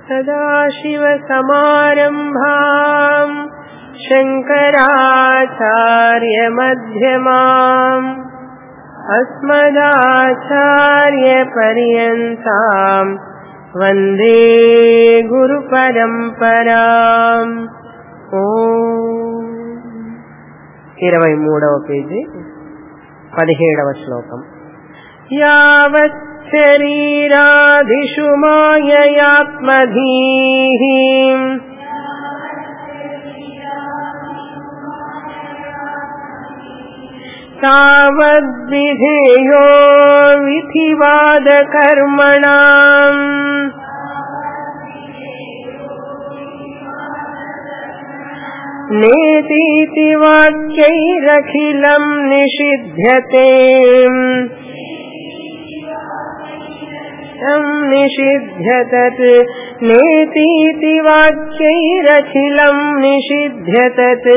सदाशिवसमारम्भाम् शङ्कराचार्यमध्यमाम् अस्मदाचार्यपर्यन्ताम् वन्दे గురుపరంపరాం ఓ ఇరవై మూడవ పేజీ పదిహేడవ శ్లోకం యావత్ శరీరాదిషు మాయయాత్మధీః तावद्विधेयो विधिवादकर्मणाम् नेतीति वाक्यैरखिलम् निषिध्यते निषिध्यतत् नेतीति वाक्यैरखिलम् निषिध्यतत्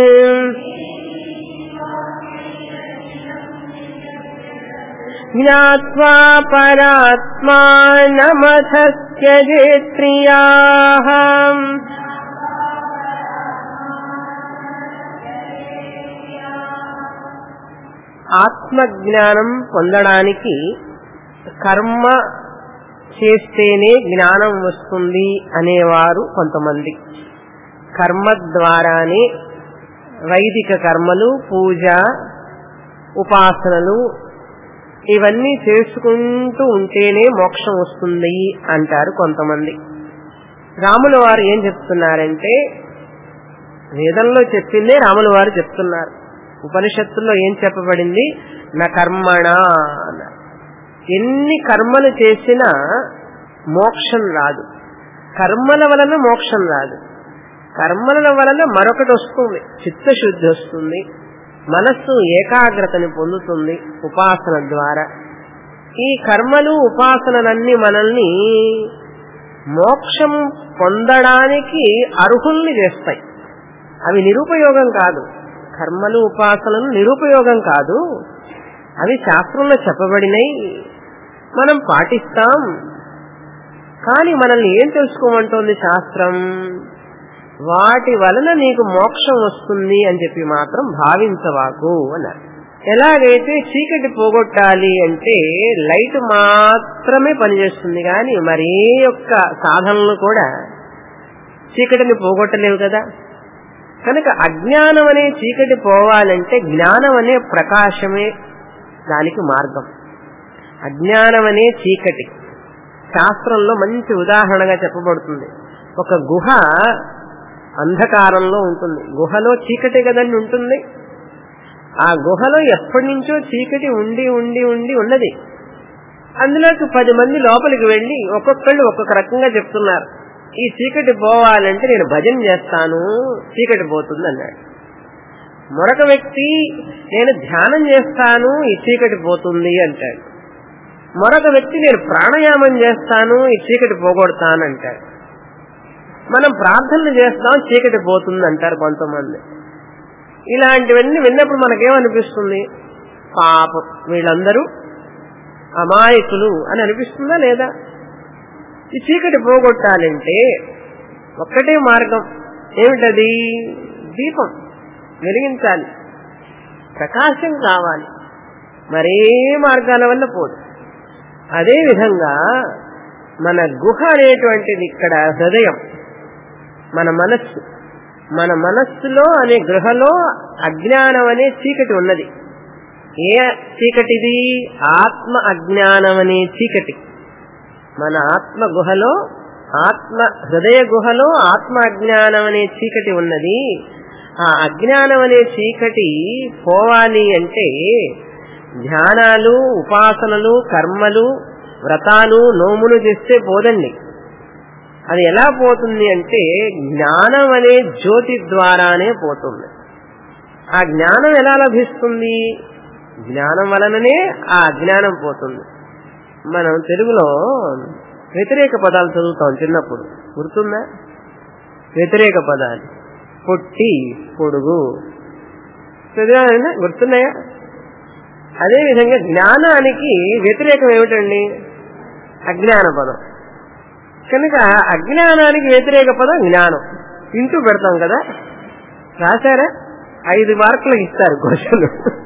ज्ञात्वा परात्मानमथत्यजेत्प्रियाः ఆత్మజ్ఞానం పొందడానికి కర్మ చేస్తేనే జ్ఞానం వస్తుంది అనేవారు కొంతమంది కర్మ ద్వారానే వైదిక కర్మలు పూజ ఉపాసనలు ఇవన్నీ చేసుకుంటూ ఉంటేనే మోక్షం వస్తుంది అంటారు కొంతమంది రాముల వారు ఏం చెప్తున్నారంటే వేదంలో చెప్పిందే రాముల వారు చెప్తున్నారు ఉపనిషత్తుల్లో ఏం చెప్పబడింది నా కర్మణ అన్నారు ఎన్ని కర్మలు చేసినా మోక్షం రాదు కర్మల వలన మోక్షం రాదు కర్మల వలన మరొకటి వస్తుంది చిత్తశుద్ధి వస్తుంది మనస్సు ఏకాగ్రతని పొందుతుంది ఉపాసన ద్వారా ఈ కర్మలు ఉపాసనలన్నీ మనల్ని మోక్షం పొందడానికి అర్హుల్ని చేస్తాయి అవి నిరుపయోగం కాదు కర్మలు ఉపాసనలు నిరుపయోగం కాదు అవి శాస్త్రంలో చెప్పబడినాయి మనం పాటిస్తాం కానీ మనల్ని ఏం తెలుసుకోమంటోంది శాస్త్రం వాటి వలన నీకు మోక్షం వస్తుంది అని చెప్పి మాత్రం భావించవాకు అన్నారు ఎలాగైతే చీకటి పోగొట్టాలి అంటే లైట్ మాత్రమే పనిచేస్తుంది కానీ మరే యొక్క సాధనలు కూడా చీకటిని పోగొట్టలేవు కదా కనుక అజ్ఞానం అనే చీకటి పోవాలంటే జ్ఞానం అనే ప్రకాశమే దానికి మార్గం అజ్ఞానం అనే చీకటి శాస్త్రంలో మంచి ఉదాహరణగా చెప్పబడుతుంది ఒక గుహ అంధకారంలో ఉంటుంది గుహలో చీకటి కదండి ఉంటుంది ఆ గుహలో ఎప్పటి నుంచో చీకటి ఉండి ఉండి ఉండి ఉన్నది అందులోకి పది మంది లోపలికి వెళ్లి ఒక్కొక్కళ్ళు ఒక్కొక్క రకంగా చెప్తున్నారు ఈ చీకటి పోవాలంటే నేను భజన చేస్తాను చీకటి పోతుంది అన్నాడు మరొక వ్యక్తి నేను ధ్యానం చేస్తాను ఈ చీకటి పోతుంది అంటాడు మరొక వ్యక్తి నేను ప్రాణాయామం చేస్తాను ఈ చీకటి పోగొడతాను అంటాడు మనం ప్రార్థనలు చేస్తాం చీకటి పోతుంది అంటారు కొంతమంది ఇలాంటివన్నీ విన్నప్పుడు మనకేమనిపిస్తుంది పాపం వీళ్ళందరూ అమాయకులు అని అనిపిస్తుందా లేదా ఈ చీకటి పోగొట్టాలంటే ఒక్కటే మార్గం ఏమిటది దీపం వెలిగించాలి ప్రకాశం కావాలి మరే మార్గాల వల్ల పోదు అదే విధంగా మన గుహ అనేటువంటిది ఇక్కడ హృదయం మన మనస్సు మన మనస్సులో అనే గృహలో అజ్ఞానం అనే చీకటి ఉన్నది ఏ చీకటిది ఆత్మ అజ్ఞానం అనే చీకటి మన ఆత్మ గుహలో ఆత్మ హృదయ గుహలో ఆత్మ అజ్ఞానం అనే చీకటి ఉన్నది ఆ అజ్ఞానం అనే చీకటి పోవాలి అంటే ధ్యానాలు ఉపాసనలు కర్మలు వ్రతాలు నోములు చేస్తే పోదండి అది ఎలా పోతుంది అంటే జ్ఞానం అనే జ్యోతి ద్వారానే పోతుంది ఆ జ్ఞానం ఎలా లభిస్తుంది జ్ఞానం వలననే ఆ అజ్ఞానం పోతుంది మనం తెలుగులో వ్యతిరేక పదాలు చదువుతాం చిన్నప్పుడు గుర్తుందా వ్యతిరేక పదాలు పొట్టి పొడుగు చదివానండి గుర్తున్నాయా అదేవిధంగా జ్ఞానానికి వ్యతిరేకం ఏమిటండి అజ్ఞాన పదం కనుక అజ్ఞానానికి వ్యతిరేక పదం జ్ఞానం ఇంటూ పెడతాం కదా రాశారా ఐదు మార్కులకు ఇస్తారు క్వశ్చన్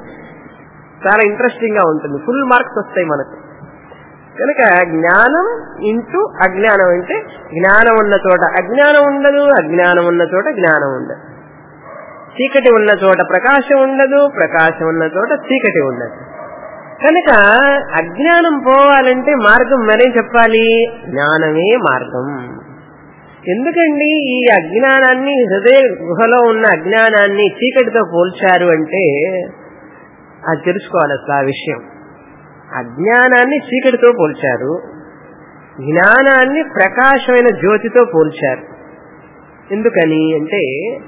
చాలా ఇంట్రెస్టింగ్ గా ఉంటుంది ఫుల్ మార్క్స్ వస్తాయి మనకు కనుక జ్ఞానం ఇంటూ అజ్ఞానం అంటే జ్ఞానం ఉన్న చోట అజ్ఞానం ఉండదు అజ్ఞానం ఉన్న చోట జ్ఞానం ఉండదు చీకటి ఉన్న చోట ప్రకాశం ఉండదు ప్రకాశం ఉన్న చోట చీకటి ఉండదు కనుక అజ్ఞానం పోవాలంటే మార్గం మరేం చెప్పాలి జ్ఞానమే మార్గం ఎందుకండి ఈ అజ్ఞానాన్ని హృదయ గుహలో ఉన్న అజ్ఞానాన్ని చీకటితో పోల్చారు అంటే అది తెలుసుకోవాలి అసలు ఆ విషయం అజ్ఞానాన్ని చీకటితో పోల్చారు జ్ఞానాన్ని ప్రకాశమైన జ్యోతితో పోల్చారు ఎందుకని అంటే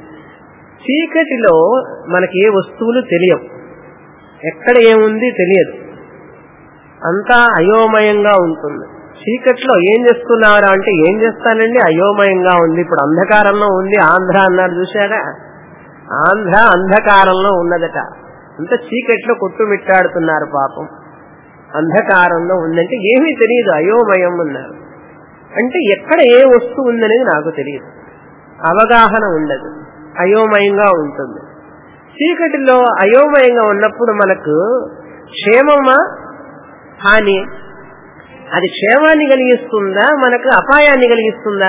చీకటిలో మనకి ఏ వస్తువులు తెలియవు ఎక్కడ ఏముంది తెలియదు అంతా అయోమయంగా ఉంటుంది చీకట్లో ఏం చేస్తున్నారా అంటే ఏం చేస్తానండి అయోమయంగా ఉంది ఇప్పుడు అంధకారంలో ఉంది ఆంధ్ర అన్నారు చూశారా ఆంధ్ర అంధకారంలో ఉన్నదట అంత చీకట్లో కొట్టుమిట్టాడుతున్నారు పాపం అంధకారంలో ఉందంటే ఏమీ తెలియదు అయోమయం అన్నారు అంటే ఎక్కడ ఏ వస్తువు ఉందనేది నాకు తెలియదు అవగాహన ఉండదు అయోమయంగా ఉంటుంది చీకటిలో అయోమయంగా ఉన్నప్పుడు మనకు క్షేమమా హాని అది క్షేమాన్ని కలిగిస్తుందా మనకు అపాయాన్ని కలిగిస్తుందా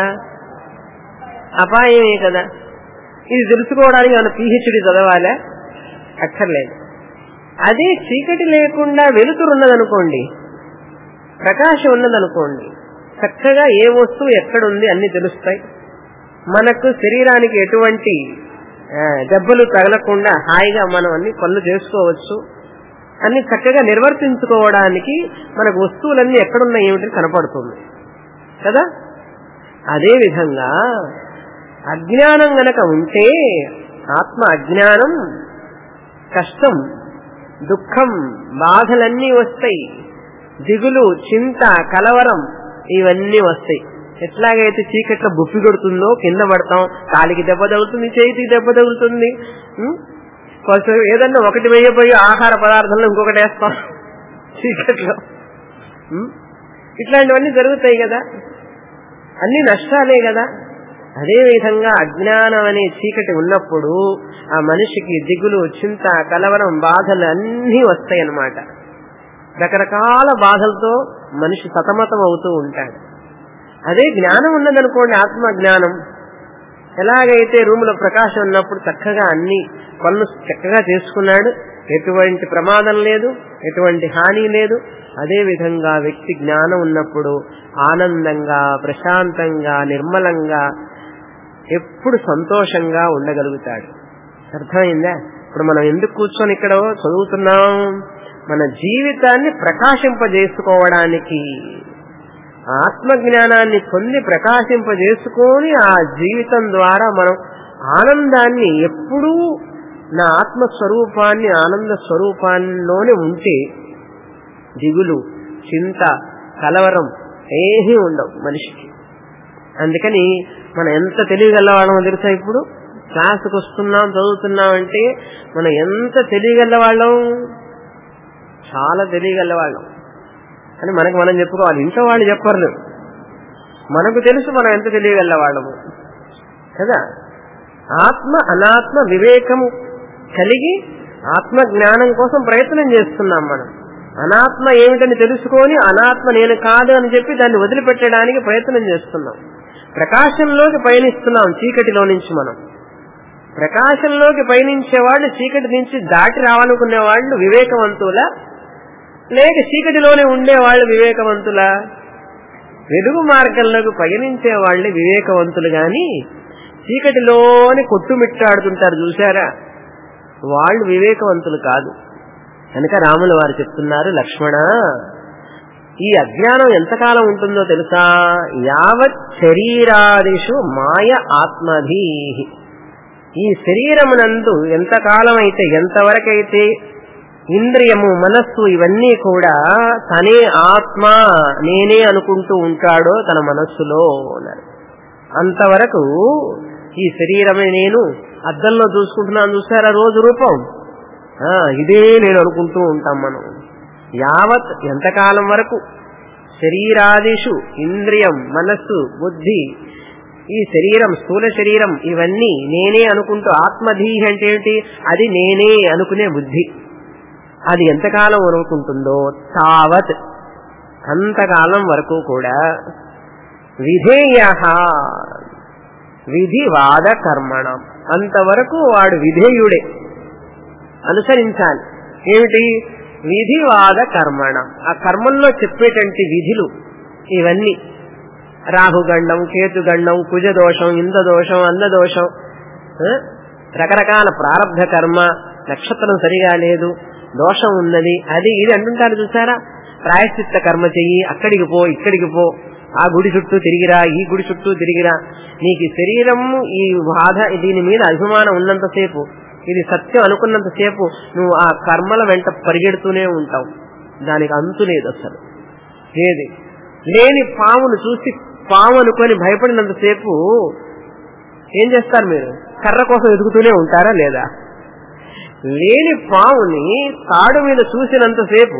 అపాయమే కదా ఇది తెలుసుకోవడానికి మన పిహెచ్డి చదవాలా అక్కర్లేదు అదే చీకటి లేకుండా వెలుతురున్నదనుకోండి ప్రకాశం ఉన్నదనుకోండి చక్కగా ఏ వస్తువు ఎక్కడుంది అన్ని తెలుస్తాయి మనకు శరీరానికి ఎటువంటి దెబ్బలు తగలకుండా హాయిగా మనం అన్ని పనులు చేసుకోవచ్చు అన్ని చక్కగా నిర్వర్తించుకోవడానికి మనకు వస్తువులన్నీ ఎక్కడున్నాయి ఏమిటని కనపడుతుంది కదా అదే విధంగా అజ్ఞానం గనక ఉంటే ఆత్మ అజ్ఞానం కష్టం దుఃఖం బాధలన్నీ వస్తాయి దిగులు చింత కలవరం ఇవన్నీ వస్తాయి ఎట్లాగైతే చీకట్లో బుప్పి కొడుతుందో కింద పడతాం కాలికి దెబ్బ తగులుతుంది చేతికి దెబ్బ తగులుతుంది కొంచెం ఏదన్నా ఒకటి వేయబోయి ఆహార పదార్థంలో ఇంకొకటి వేస్తాం చీకట్లో ఇట్లాంటివన్నీ జరుగుతాయి కదా అన్ని నష్టాలే కదా అదే విధంగా అజ్ఞానం అనే చీకటి ఉన్నప్పుడు ఆ మనిషికి దిగులు చింత కలవరం బాధలు అన్నీ వస్తాయి అన్నమాట రకరకాల బాధలతో మనిషి సతమతం అవుతూ ఉంటాడు అదే జ్ఞానం ఉన్నదనుకోండి ఆత్మ జ్ఞానం ఎలాగైతే రూములో ప్రకాశం ఉన్నప్పుడు చక్కగా అన్ని పనులు చక్కగా చేసుకున్నాడు ఎటువంటి ప్రమాదం లేదు ఎటువంటి హాని లేదు అదే విధంగా వ్యక్తి జ్ఞానం ఉన్నప్పుడు ఆనందంగా ప్రశాంతంగా నిర్మలంగా ఎప్పుడు సంతోషంగా ఉండగలుగుతాడు అర్థమైందా ఇప్పుడు మనం ఎందుకు కూర్చొని ఇక్కడ చదువుతున్నాం మన జీవితాన్ని ప్రకాశింపజేసుకోవడానికి ఆత్మజ్ఞానాన్ని పొంది ప్రకాశింపజేసుకొని ఆ జీవితం ద్వారా మనం ఆనందాన్ని ఎప్పుడూ నా ఆత్మస్వరూపాన్ని ఆనంద స్వరూపాల్లోనే ఉంటే దిగులు చింత కలవరం ఏమీ ఉండవు మనిషికి అందుకని మనం ఎంత తెలియగలవాళ్ళమో తెలుసా ఇప్పుడు క్లాసుకు వస్తున్నాం చదువుతున్నాం అంటే మనం ఎంత తెలియగలవాళ్ళం చాలా తెలియగలవాళ్ళం అని మనకు మనం చెప్పుకోవాలి ఇంట్లో వాళ్ళు చెప్పరు మనకు తెలుసు మనం ఎంత తెలియగలవాళ్ళము కదా ఆత్మ అనాత్మ వివేకము కలిగి ఆత్మ జ్ఞానం కోసం ప్రయత్నం చేస్తున్నాం మనం అనాత్మ ఏమిటని తెలుసుకొని అనాత్మ నేను కాదు అని చెప్పి దాన్ని వదిలిపెట్టడానికి ప్రయత్నం చేస్తున్నాం ప్రకాశంలోకి పయనిస్తున్నాం చీకటిలో నుంచి మనం ప్రకాశంలోకి పయనించే వాళ్ళు చీకటి నుంచి దాటి రావాలనుకునే వాళ్ళు వివేకవంతులా లేక చీకటిలోనే ఉండే వాళ్ళు వివేకవంతులా వెలుగు మార్గంలోకి పయనించే వాళ్ళే వివేకవంతులు గాని చీకటిలోనే కొట్టుమిట్టాడుతుంటారు చూసారా వాళ్ళు వివేకవంతులు కాదు కనుక రాముల వారు చెప్తున్నారు లక్ష్మణ ఈ అజ్ఞానం ఎంతకాలం ఉంటుందో తెలుసా యావత్ శరీరాదిషు మాయ ఆత్మధీ ఈ శరీరమునందు ఎంతకాలం అయితే ఎంతవరకైతే ఇంద్రియము మనస్సు ఇవన్నీ కూడా తనే ఆత్మ నేనే అనుకుంటూ ఉంటాడో తన మనస్సులో అన్నారు అంతవరకు ఈ శరీరమే నేను అద్దంలో చూసుకుంటున్నాను చూసారా రోజు రూపం ఇదే నేను అనుకుంటూ ఉంటాం మనం యావత్ ఎంతకాలం వరకు శరీరాదిషు ఇంద్రియం మనస్సు బుద్ధి ఈ శరీరం స్థూల శరీరం ఇవన్నీ నేనే అనుకుంటూ ఆత్మధీ అంటే ఏంటి అది నేనే అనుకునే బుద్ధి అది ఎంతకాలం అనుకుంటుందో తావత్ అంతకాలం వరకు కూడా విధేయ విధివాద కర్మణం అంతవరకు వాడు విధేయుడే అనుసరించాలి ఏమిటి విధివాద కర్మణం ఆ కర్మంలో చెప్పేటువంటి విధులు ఇవన్నీ రాహుగండం కేతుగండం కుజదోషం ఇంద్రదోషం అందదోషం ఆ? రకరకాల ప్రారంధ కర్మ నక్షత్రం సరిగా లేదు దోషం ఉన్నది అది ఇది అంటుంటారు చూసారా ప్రాయశ్చిత్త కర్మ చెయ్యి అక్కడికి పో ఇక్కడికి పో ఆ గుడి చుట్టూ తిరిగిరా ఈ గుడి చుట్టూ తిరిగిరా నీకు ఈ శరీరం ఈ బాధ దీని మీద అభిమానం ఉన్నంతసేపు ఇది సత్యం అనుకున్నంతసేపు నువ్వు ఆ కర్మల వెంట పరిగెడుతూనే ఉంటావు దానికి అంతు లేదు అసలు ఏది లేని పామును చూసి పాము అనుకొని భయపడినంతసేపు ఏం చేస్తారు మీరు కర్ర కోసం ఎదుగుతూనే ఉంటారా లేదా లేని పాముని తాడు మీద చూసినంతసేపు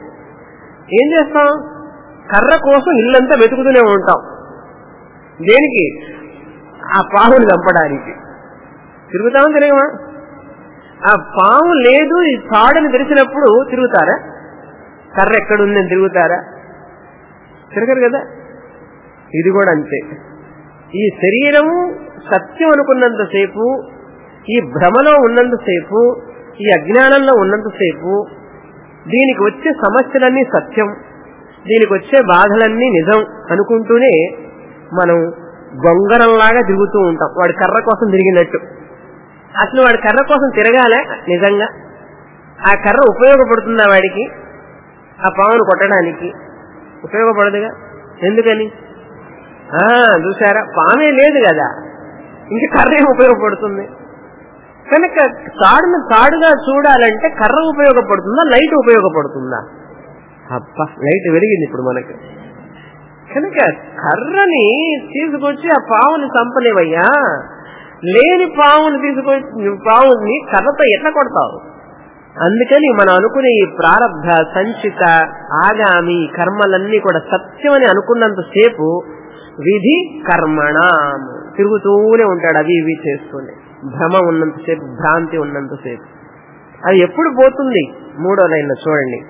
ఏం చేస్తాం కర్ర కోసం ఇల్లంతా వెతుకుతూనే ఉంటాం దేనికి ఆ పాముని చంపడానికి తిరుగుతామా తిరగమా ఆ పాము లేదు ఈ తాడుని తెలిసినప్పుడు తిరుగుతారా కర్ర ఎక్కడుందని తిరుగుతారా తిరగరు కదా ఇది కూడా అంతే ఈ శరీరం సత్యం అనుకున్నంతసేపు ఈ భ్రమలో ఉన్నంతసేపు ఈ అజ్ఞానంలో ఉన్నంతసేపు దీనికి వచ్చే సమస్యలన్నీ సత్యం దీనికి వచ్చే బాధలన్నీ నిజం అనుకుంటూనే మనం బొంగరంలాగా తిరుగుతూ ఉంటాం వాడి కర్ర కోసం తిరిగినట్టు అసలు వాడి కర్ర కోసం తిరగాలే నిజంగా ఆ కర్ర ఉపయోగపడుతుందా వాడికి ఆ పామును కొట్టడానికి ఉపయోగపడదుగా ఎందుకని ఆ చూసారా పామే లేదు కదా ఇంక కర్ర ఏం ఉపయోగపడుతుంది కనుక తాడును తాడుగా చూడాలంటే కర్ర ఉపయోగపడుతుందా లైట్ ఉపయోగపడుతుందా అబ్బా లైట్ వెలిగింది ఇప్పుడు మనకి కనుక కర్రని తీసుకొచ్చి ఆ పావుని చంపలేవయ్యా లేని పావుని తీసుకొచ్చి పావుని కర్రతో ఎట్లా కొడతావు అందుకని మనం అనుకునే ఈ ప్రారంధ సంచిత ఆగామి కర్మలన్నీ కూడా సత్యమని అనుకున్నంతసేపు విధి కర్మణ తిరుగుతూనే ఉంటాడు అవి ఇవి చేస్తూనే భ్రమ ఉన్నంతసేపు భ్రాంతి ఉన్నంతసేపు అది ఎప్పుడు పోతుంది మూడో లైన్లో చూడండి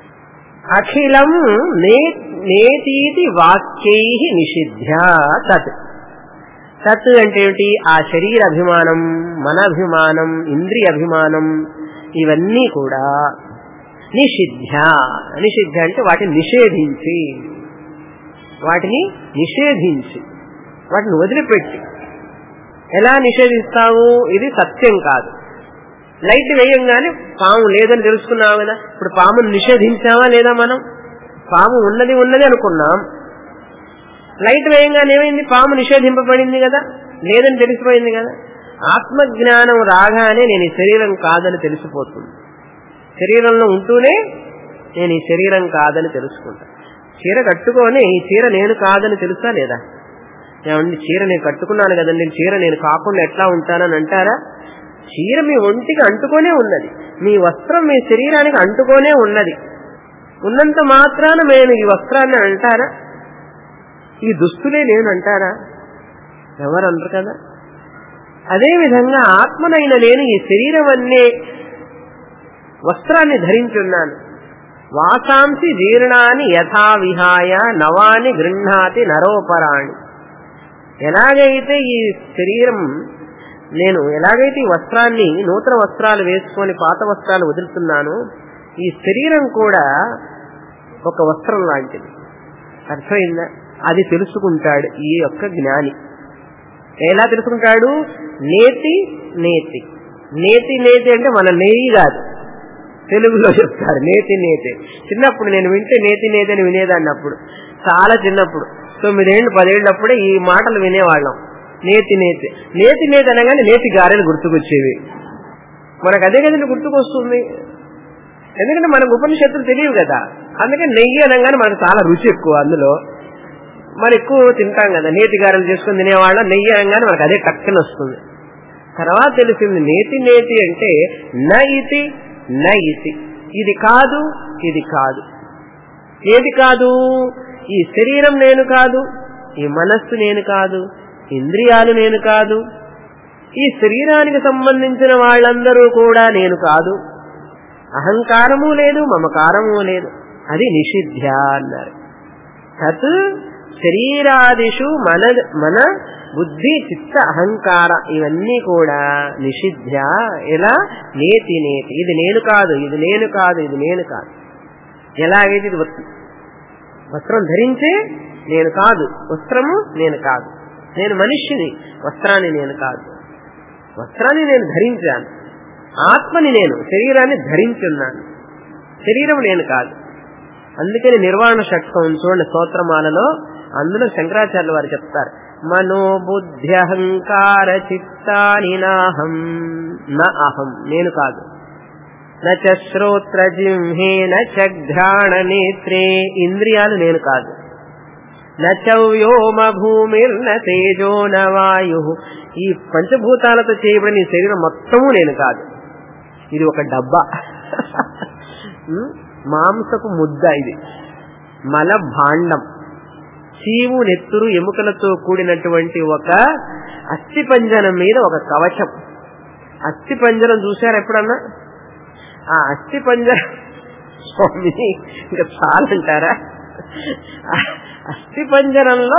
అఖిలం నే- నేతీతి వాక్యై నిషిధ్య తత్ తత్ అంటే ఏమిటి ఆ శరీర అభిమానం మన అభిమానం ఇంద్రియ అభిమానం ఇవన్నీ కూడా నిషిధ్య నిషిధ్య అంటే వాటిని నిషేధించి వాటిని నిషేధించి వాటిని వదిలిపెట్టి ఎలా నిషేధిస్తావు ఇది సత్యం కాదు లైట్ వేయంగానే పాము లేదని తెలుసుకున్నావు కదా ఇప్పుడు పామును నిషేధించామా లేదా మనం పాము ఉన్నది ఉన్నది అనుకున్నాం లైట్ వేయంగానే ఏమైంది పాము నిషేధింపబడింది కదా లేదని తెలిసిపోయింది కదా ఆత్మజ్ఞానం రాగానే నేను ఈ శరీరం కాదని తెలిసిపోతుంది శరీరంలో ఉంటూనే నేను ఈ శరీరం కాదని తెలుసుకుంటా చీర కట్టుకొని ఈ చీర నేను కాదని తెలుసా లేదా ఏమండి చీర నేను కట్టుకున్నాను కదండి చీర నేను కాకుండా ఎట్లా ఉంటానని అంటారా చీర మీ ఒంటికి అంటుకొనే ఉన్నది మీ వస్త్రం మీ శరీరానికి అంటుకొనే ఉన్నది ఉన్నంత మాత్రాన నేను ఈ వస్త్రాన్ని అంటారా ఈ దుస్తులే నేను అంటారా ఎవరు అనరు కదా అదే విధంగా ఆత్మనైన నేను ఈ శరీరం అనే వస్త్రాన్ని ధరించున్నాను వాసాంసి జీర్ణాన్ని యథా విహాయ నవాని గృహ్ణాతి నరోపరాణి ఎలాగైతే ఈ శరీరం నేను ఎలాగైతే ఈ వస్త్రాన్ని నూతన వస్త్రాలు వేసుకొని పాత వస్త్రాలు వదులుతున్నాను ఈ శరీరం కూడా ఒక వస్త్రం లాంటిది అర్థమైందా అది తెలుసుకుంటాడు ఈ యొక్క జ్ఞాని ఎలా తెలుసుకుంటాడు నేతి నేతి నేతి నేతి అంటే మన నెయ్యి కాదు తెలుగులో చెప్తారు నేతి నేతి చిన్నప్పుడు నేను వింటే నేతి నేతి అని వినేదాన్ని అప్పుడు చాలా చిన్నప్పుడు తొమ్మిదేళ్ళు పదేళ్ళప్పుడే ఈ మాటలు వినేవాళ్ళం నేతి నేతి నేతి నేతి అనగానే నేతి గారెలు గుర్తుకొచ్చేవి మనకు అదే కదండి గుర్తుకొస్తుంది ఎందుకంటే మనకు ఉపనిషత్తులు తెలియవు కదా అందుకని నెయ్యి అనగానే మనకు చాలా రుచి ఎక్కువ అందులో మరి ఎక్కువ తింటాం కదా నేతి గారెలు చేసుకుని తినేవాళ్ళం నెయ్యి అనగానే మనకు అదే టక్కన వస్తుంది తర్వాత తెలిసింది నేతి నేతి అంటే న ఇతి న ఇతి ఇది కాదు ఇది కాదు ఏది కాదు ఈ శరీరం నేను కాదు ఈ మనస్సు నేను కాదు ఇంద్రియాలు నేను కాదు ఈ శరీరానికి సంబంధించిన వాళ్ళందరూ కూడా నేను కాదు అహంకారము లేదు మమకారము లేదు అది నిషిధ్య అన్నారు తత్ శరీరాదిషు మన మన బుద్ధి చిత్త అహంకార ఇవన్నీ కూడా నిషిధ్య ఎలా నేతి నేతి ఇది నేను కాదు ఇది నేను కాదు ఇది నేను కాదు ఎలాగైతే ఇది వస్త్రం వస్త్రం ధరించే నేను కాదు వస్త్రము నేను కాదు నేను మనిషిని వస్త్రాన్ని నేను కాదు వస్త్రాన్ని నేను ధరించాను ఆత్మని నేను శరీరాన్ని ధరించున్నాను శరీరం నేను కాదు అందుకని నిర్వాణ షట్కం చూడండి స్తోత్రమాలలో అందులో శంకరాచార్యుల వారు చెప్తారు మనోబుద్ధ్యహంకార చిత్తాని నాహం నా అహం నేను కాదు నచ శ్రోత్ర జిహ్నే నచ ఘ్రాణ నేత్రే ఇంద్రియాలు నేను కాదు నచ వ్యోమ భూమిర్న తేజో న వాయు ఈ పంచభూతాలతో చేయబడిన ఈ శరీరం మొత్తము నేను కాదు ఇది ఒక డబ్బా ఉం? మాంసపు ముద్ద ఇది మల భాండం చీము నెత్తురు ఎముకలతో కూడినటువంటి ఒక అస్థి పంజరం మీద ఒక కవచం అస్థి పంజరం చూశారు ఎప్పుడన్నా ఆ అస్థి పంజరం స్వామి ఇంకా చాలంటారా అస్థి పంజరంలో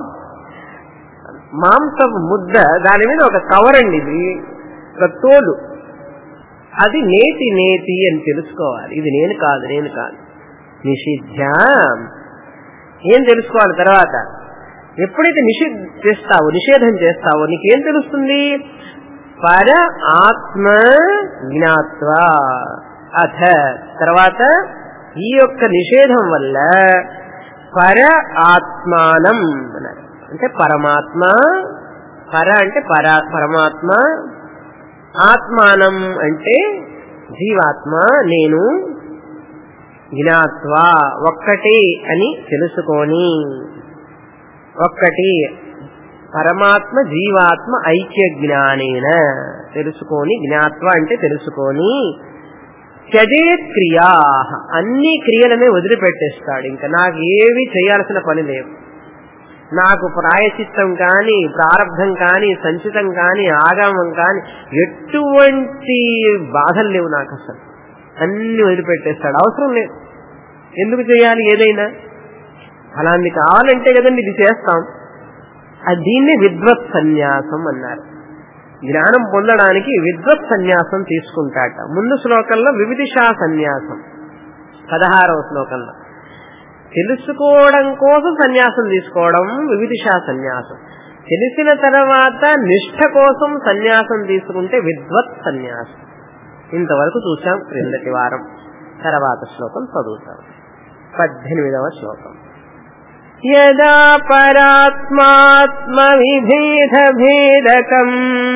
మాంసపు ముద్ద దాని మీద ఒక కవర్ అండి ఇది ఒక తోలు అది నేతి నేతి అని తెలుసుకోవాలి ఇది నేను కాదు నేను కాదు నిషిద్ధ ఏం తెలుసుకోవాలి తర్వాత ఎప్పుడైతే నిషిద్ధ చేస్తావో నిషేధం చేస్తావో నీకేం తెలుస్తుంది పర ఆత్మ జ్ఞాత్వ అథ తర్వాత ఈ యొక్క నిషేధం వల్ల పర ఆత్మానం అన్నారు అంటే పరమాత్మ పర అంటే పర పరమాత్మ ఆత్మానం అంటే జీవాత్మ నేను జ్ఞాత్వ ఒక్కటి అని తెలుసుకొని ఒక్కటి పరమాత్మ జీవాత్మ ఐక్య జ్ఞానేన తెలుసుకొని జ్ఞాత్వ అంటే తెలుసుకొని త్యజేత్ క్రియా అన్ని క్రియలనే వదిలిపెట్టేస్తాడు ఇంకా నాకు ఏవి చేయాల్సిన పని లేవు నాకు ప్రాయచిత్తం కానీ ప్రారంధం కానీ సంచితం కానీ ఆగమం కానీ ఎటువంటి బాధలు లేవు నాకు అసలు అన్ని వదిలిపెట్టేస్తాడు అవసరం లేదు ఎందుకు చేయాలి ఏదైనా అలాంటి కావాలంటే కదండి ఇది చేస్తాం అది దీన్ని విద్వత్ సన్యాసం అన్నారు జ్ఞానం పొందడానికి విద్వత్ సన్యాసం తీసుకుంటాట ముందు శ్లోకంలో వివిధిషా సన్యాసం పదహారవ శ్లోకంలో తెలుసుకోవడం కోసం సన్యాసం తీసుకోవడం వివిధిషా సన్యాసం తెలిసిన తర్వాత నిష్ఠ కోసం సన్యాసం తీసుకుంటే విద్వత్ సన్యాసం ఇంతవరకు చూసాం క్రిందటి వారం తర్వాత శ్లోకం చదువుతాం పద్దెనిమిదవ శ్లోకం యదా పరాత్మాత్మ విభేద భేదకం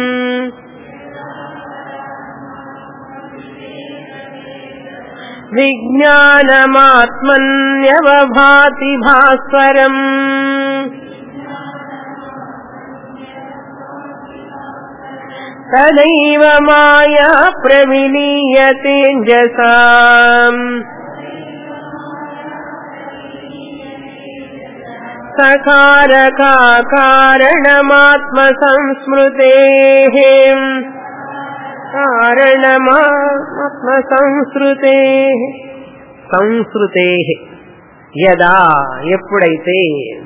విజ్ఞానమాత్మన్యవభాతి భాస్వరం తదైవ మాయా ప్రవిలీయతేజసా సకారకారణమాత్మ సంస్మృతే కారణమాత్మ సంస్మృతే సంస్మృతే యదా ఎప్పుడైతే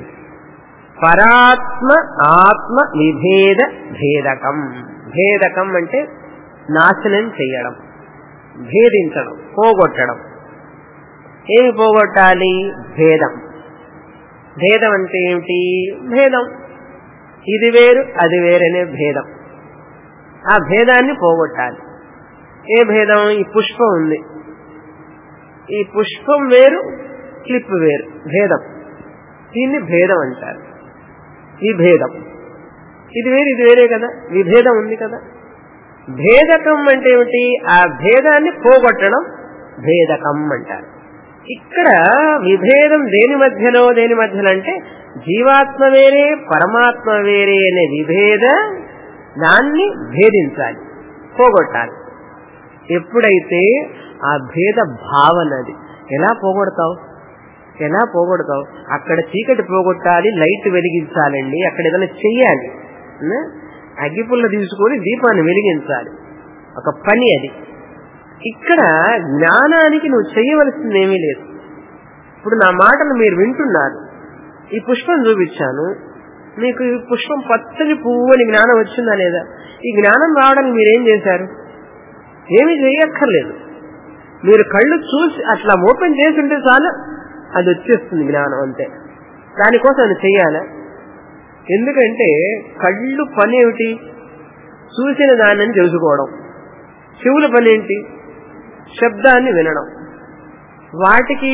పరాత్మ ఆత్మ విభేద భేదకం భేదకం అంటే నాశనం చేయడం భేదించడం పోగొట్టడం ఏమి పోగొట్టాలి భేదం భేదం అంటే ఏమిటి భేదం ఇది వేరు అది వేరనే భేదం ఆ భేదాన్ని పోగొట్టాలి ఏ భేదం ఈ పుష్పం ఉంది ఈ పుష్పం వేరు క్లిప్ వేరు భేదం దీన్ని భేదం అంటారు ఈ భేదం ఇది వేరు ఇది వేరే కదా విభేదం ఉంది కదా భేదకం అంటే ఏమిటి ఆ భేదాన్ని పోగొట్టడం భేదకం అంటారు ఇక్కడ విభేదం దేని మధ్యలో దేని మధ్యలో అంటే జీవాత్మ వేరే పరమాత్మ వేరే అనే విభేద దాన్ని భేదించాలి పోగొట్టాలి ఎప్పుడైతే ఆ భేద భావనది ఎలా పోగొడతావు ఎలా పోగొడతావు అక్కడ చీకటి పోగొట్టాలి లైట్ వెలిగించాలండి అక్కడ ఏదైనా చెయ్యాలి ఉం? అగ్గిపుల్ల తీసుకొని దీపాన్ని వెలిగించాలి ఒక పని అది ఇక్కడ జ్ఞానానికి నువ్వు చేయవలసింది ఏమీ లేదు ఇప్పుడు నా మాటలు మీరు వింటున్నారు ఈ పుష్పం చూపించాను మీకు ఈ పుష్పం పచ్చని పువ్వు అని జ్ఞానం వచ్చిందా లేదా ఈ జ్ఞానం రావడానికి మీరేం చేశారు ఏమీ చేయక్కర్లేదు మీరు కళ్ళు చూసి అట్లా ఓపెన్ చేసి ఉంటే చాలు అది వచ్చేస్తుంది జ్ఞానం అంతే దానికోసం అది చెయ్యాలా ఎందుకంటే కళ్ళు పని ఏమిటి చూసిన దానిని తెలుసుకోవడం చెవుల పని ఏంటి శబ్దాన్ని వినడం వాటికి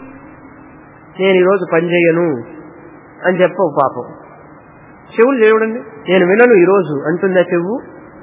నేను ఈరోజు పని చేయను అని చెప్పవు పాపం చెవులు చూడండి నేను వినను ఈరోజు అంటుందా చెవు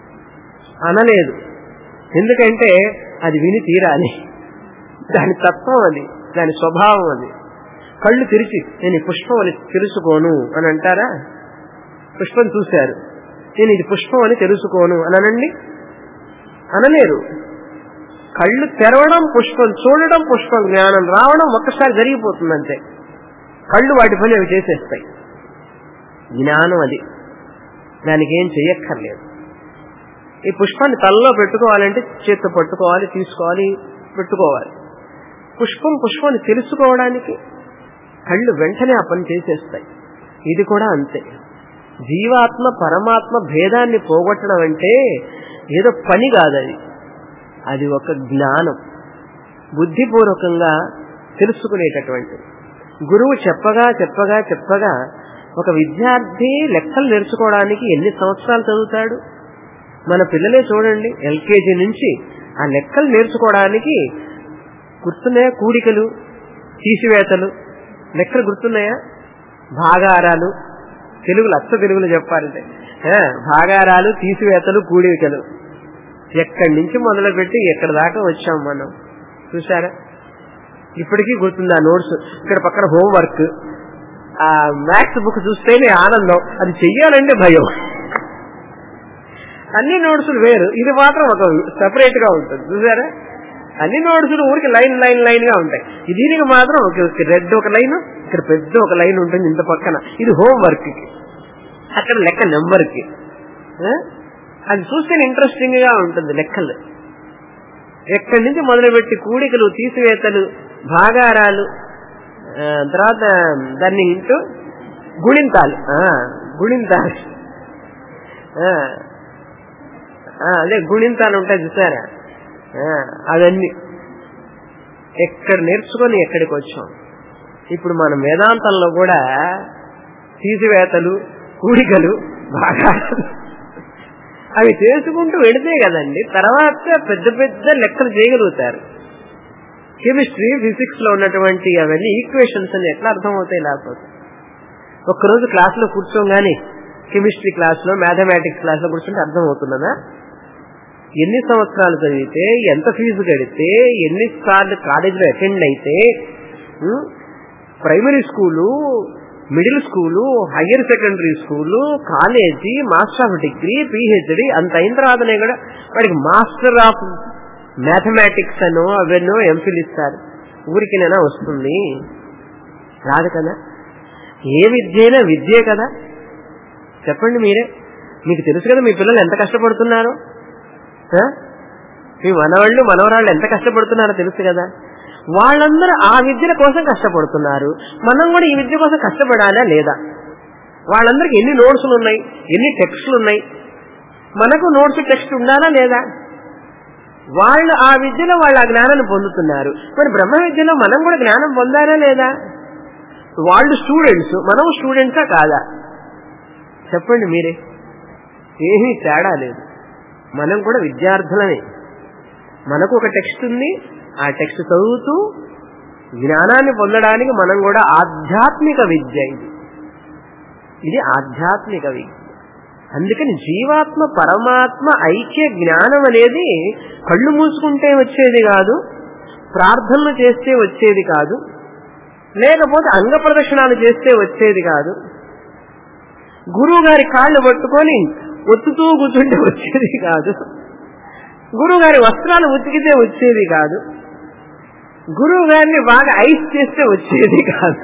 అనలేదు ఎందుకంటే అది విని తీరాలి దాని తత్వం అది దాని స్వభావం అది కళ్ళు తెరిచి నేను ఈ పుష్పం అని తెలుసుకోను అని అంటారా పుష్పం చూశారు నేను ఇది పుష్పం అని తెలుసుకోను అని అనండి అనలేరు కళ్ళు తెరవడం పుష్పం చూడడం పుష్పం జ్ఞానం రావడం ఒక్కసారి జరిగిపోతుంది అంతే కళ్ళు వాటి పని అవి చేసేస్తాయి జ్ఞానం అది దానికి ఏం చెయ్యక్కర్లేదు ఈ పుష్పాన్ని తలలో పెట్టుకోవాలంటే చేత్తో పట్టుకోవాలి తీసుకోవాలి పెట్టుకోవాలి పుష్పం పుష్పాన్ని తెలుసుకోవడానికి కళ్ళు వెంటనే ఆ పని చేసేస్తాయి ఇది కూడా అంతే జీవాత్మ పరమాత్మ భేదాన్ని పోగొట్టడం అంటే ఏదో పని కాదది అది ఒక జ్ఞానం బుద్ధిపూర్వకంగా తెలుసుకునేటటువంటి గురువు చెప్పగా చెప్పగా చెప్పగా ఒక విద్యార్థి లెక్కలు నేర్చుకోవడానికి ఎన్ని సంవత్సరాలు చదువుతాడు మన పిల్లలే చూడండి ఎల్కేజీ నుంచి ఆ లెక్కలు నేర్చుకోవడానికి గుర్తున్నాయా కూడికలు తీసివేతలు లెక్కలు గుర్తున్నాయా భాగారాలు తెలుగులు అచ్చ తెలుగులు చెప్పాలంటే ఆ, భాగారాలు తీసివేతలు కూడికలు ఎక్కడి నుంచి మొదలుపెట్టి ఎక్కడి దాకా వచ్చాం మనం చూసారా ఇప్పటికీ గుర్తుంది ఆ నోట్స్ ఇక్కడ పక్కన హోంవర్క్ ఆ మ్యాథ్స్ బుక్ చూస్తేనే ఆనందం అది చెయ్యాలంటే భయం అన్ని నోట్సులు వేరు ఇది మాత్రం ఒక సెపరేట్ గా ఉంటుంది చూసారా అన్ని నోట్సులు ఊరికి లైన్ లైన్ లైన్ గా ఉంటాయి ఇది దీనికి మాత్రం ఒక రెడ్ ఒక లైన్ ఇక్కడ పెద్ద ఒక లైన్ ఉంటుంది ఇంత పక్కన ఇది హోంవర్క్ కి అక్కడ లెక్క నెంబర్ కి ఆ? అది చూస్తే ఇంట్రెస్టింగ్ గా ఉంటుంది లెక్కలు ఎక్కడి నుంచి మొదలుపెట్టి కూడికలు తీసివేతలు భాగారాలు ఆ, తర్వాత దాన్ని ఇంటూ గుణింతాలు ఆ, గుణింతాలు ఆ, ఆ, అదే గుణింతాలు ఉంటాయి చూసారా ఆ, అవన్నీ ఎక్కడ నేర్చుకొని ఎక్కడికి వచ్చాం ఇప్పుడు మనం వేదాంతంలో కూడా తీసివేతలు కూడికలు భాగాలు అవి చేసుకుంటూ వెళితే కదండి తర్వాత పెద్ద పెద్ద లెక్కలు చేయగలుగుతారు కెమిస్ట్రీ ఫిజిక్స్ లో ఉన్నటువంటి అవన్నీ ఈక్వేషన్స్ అని ఎట్లా అర్థమవుతాయి లేకపోతే ఒక్కరోజు క్లాస్ లో కూర్చోగానే కెమిస్ట్రీ క్లాస్ లో మ్యాథమెటిక్స్ క్లాస్ లో కూర్చుంటే అర్థమవుతున్నదా ఎన్ని సంవత్సరాలు చదివితే ఎంత ఫీజు కడితే ఎన్ని సార్లు కాలేజీలో అటెండ్ అయితే ఉం, primary school middle school higher secondary school college master of degree PhD అంత అయిన తర్వాతనే కూడా వాడికి మాస్టర్ ఆఫ్ మ్యాథమెటిక్స్ అనో అవెన్నో ఎంఫిల్ ఇస్తారు ఊరికినైనా వస్తుంది రాదు కదా ఏ విద్య అయినా విద్యే కదా చెప్పండి మీరే మీకు తెలుసు కదా మీ పిల్లలు ఎంత కష్టపడుతున్నారో ఆ? మీ మనవాళ్ళు మనవరాళ్ళు ఎంత కష్టపడుతున్నారో తెలుసు కదా వాళ్ళందరూ ఆ విద్యల కోసం కష్టపడుతున్నారు మనం కూడా ఈ విద్య కోసం కష్టపడాలా లేదా వాళ్ళందరికి ఎన్ని నోట్స్లు ఉన్నాయి ఎన్ని టెక్స్ట్లు ఉన్నాయి మనకు నోట్స్ టెక్స్ట్ ఉండాలా లేదా వాళ్ళు ఆ విద్యలో వాళ్ళు ఆ జ్ఞానాన్ని పొందుతున్నారు మరి బ్రహ్మ విద్యలో మనం కూడా జ్ఞానం పొందారా లేదా వాళ్ళు స్టూడెంట్స్ మనం స్టూడెంట్సా కాదా చెప్పండి మీరే ఏమీ తేడా లేదు మనం కూడా విద్యార్థులమే మనకు ఒక టెక్స్ట్ ఉంది ఆ టెక్స్ట్ చదువుతూ జ్ఞానాన్ని పొందడానికి మనం కూడా ఆధ్యాత్మిక విద్య ఇది ఇది ఆధ్యాత్మిక విద్య అందుకని జీవాత్మ పరమాత్మ ఐక్య జ్ఞానం అనేది కళ్ళు మూసుకుంటే వచ్చేది కాదు ప్రార్థనలు చేస్తే వచ్చేది కాదు లేకపోతే అంగ ప్రదక్షిణాలు చేస్తే వచ్చేది కాదు గురువు గారి కాళ్ళు పట్టుకొని ఒత్తుతూ కూర్చుంటే వచ్చేది కాదు గురువు గారి వస్త్రాలు ఉతికితే వచ్చేది కాదు గురువు గారిని బాగా ఐస్ చేస్తే వచ్చేది కాదు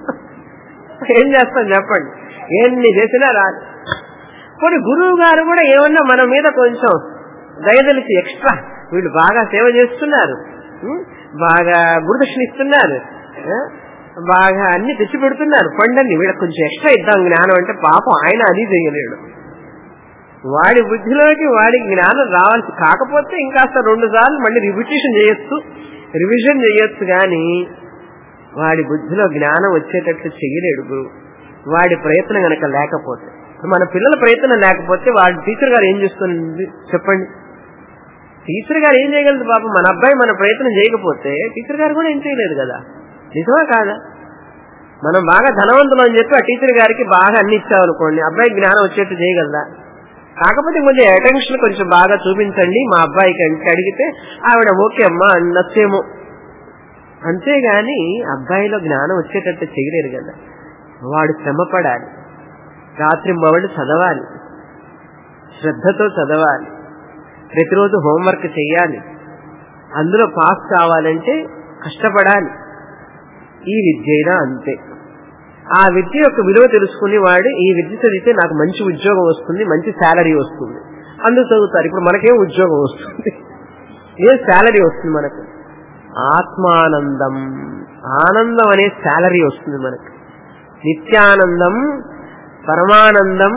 ఏం చేస్తాం చెప్పండి ఎన్ని చేసినా రాదు కొన్ని గురువు గారు కూడా ఏమన్నా మన మీద కొంచెం దయదలిచి ఎక్స్ట్రా వీళ్ళు బాగా సేవ చేస్తున్నారు ఉం? బాగా గురుదక్షిణ ఇస్తున్నారు ఆ? బాగా అన్ని తెచ్చి పెడుతున్నారు పండని వీళ్ళకి కొంచెం ఎక్స్ట్రా ఇద్దాం జ్ఞానం అంటే పాపం ఆయన అది చేయలేడు వాడి బుద్ధిలోకి వాడికి జ్ఞానం రావాల్సి కాకపోతే ఇంకాస్త రెండు సార్లు మళ్ళీ రిపిటేషన్ చేయొచ్చు రివిజన్ చేయొచ్చు కానీ వాడి బుద్ధిలో జ్ఞానం వచ్చేటట్లు చేయలేడు గురువు వాడి ప్రయత్నం గనక లేకపోతే మన పిల్లల ప్రయత్నం లేకపోతే వాడి టీచర్ గారు ఏం చేస్తుంది చెప్పండి టీచర్ గారు ఏం చేయగలదు పాపం మన అబ్బాయి మన ప్రయత్నం చేయకపోతే టీచర్ గారు కూడా ఏం చేయలేదు కదా నిజమా కాదా మనం బాగా ధనవంతులు అని చెప్పి ఆ టీచర్ గారికి బాగా అన్ని ఇచ్చామనుకోండి అబ్బాయి జ్ఞానం వచ్చేట్టు చేయగలదా కాకపోతే కొంచెం అటెన్షన్ కొంచెం బాగా చూపించండి మా అబ్బాయికి అంటే అడిగితే ఆవిడ ఓకే అమ్మా అనొచ్చేమో అంతేగాని అబ్బాయిలో జ్ఞానం వచ్చేటట్టు చేయలేరు కదా వాడు శ్రమ పడాలి రాత్రి మొదలు చదవాలి శ్రద్ధతో చదవాలి ప్రతిరోజు హోంవర్క్ చేయాలి అందులో పాస్ కావాలంటే కష్టపడాలి ఈ విద్య అయినా అంతే ఆ విద్య యొక్క విలువ తెలుసుకుని వాడు ఈ విద్య చదివితే నాకు మంచి ఉద్యోగం వస్తుంది మంచి శాలరీ వస్తుంది అందుకు చదువుతారు ఇప్పుడు మనకేం ఉద్యోగం వస్తుంది ఏ శాలరీ వస్తుంది మనకు ఆత్మానందం ఆనందం అనే శాలరీ వస్తుంది మనకు నిత్యానందం పరమానందం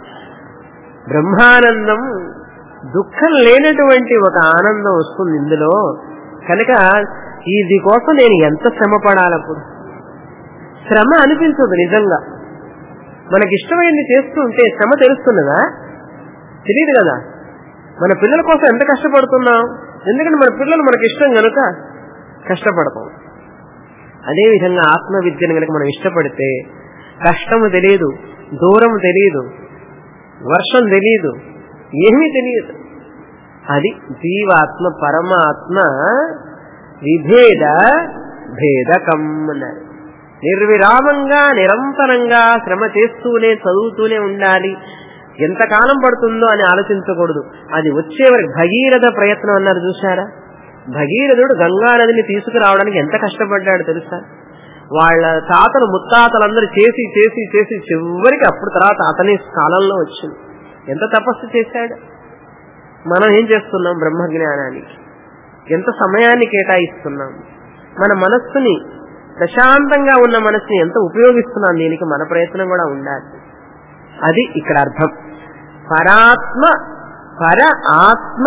బ్రహ్మానందం దుఃఖం లేనటువంటి ఒక ఆనందం వస్తుంది ఇందులో కనుక ఇది కోసం నేను ఎంత శ్రమ పడాలప్పుడు శ్రమ అనిపించదు నిజంగా మనకి ఇష్టమైంది చేస్తూ ఉంటే శ్రమ తెలుస్తున్నదా తెలియదు కదా మన పిల్లల కోసం ఎంత కష్టపడుతున్నాం ఎందుకంటే మన పిల్లలు మనకి ఇష్టం కనుక కష్టపడతాం అదేవిధంగా ఆత్మ విద్యను కనుక మనం ఇష్టపడితే కష్టము తెలియదు దూరం తెలియదు వర్షం తెలియదు ఏమీ తెలియదు అది జీవాత్మ పరమాత్మ విభేద భేదకం అన్నారు నిర్విరామంగా నిరంతరంగా శ్రమ చేస్తూనే చదువుతూనే ఉండాలి ఎంతకాలం పడుతుందో అని ఆలోచించకూడదు అది వచ్చే వరకు భగీరథ ప్రయత్నం అన్నారు చూసారా భగీరథుడు గంగా నదిని తీసుకురావడానికి ఎంత కష్టపడ్డాడు తెలుసా వాళ్ళ తాతలు ముత్తాతలందరూ చేసి చేసి చేసి చివరికి అప్పుడు తర్వాత అతని కాలంలో వచ్చింది ఎంత తపస్సు చేశాడు మనం ఏం చేస్తున్నాం బ్రహ్మ జ్ఞానానికి ఎంత సమయాన్ని కేటాయిస్తున్నాం మన మనస్సుని ప్రశాంతంగా ఉన్న మనస్సుని ఎంత ఉపయోగిస్తున్నాం దీనికి మన ప్రయత్నం కూడా ఉండాలి అది ఇక్కడ అర్థం పరాత్మ పర ఆత్మ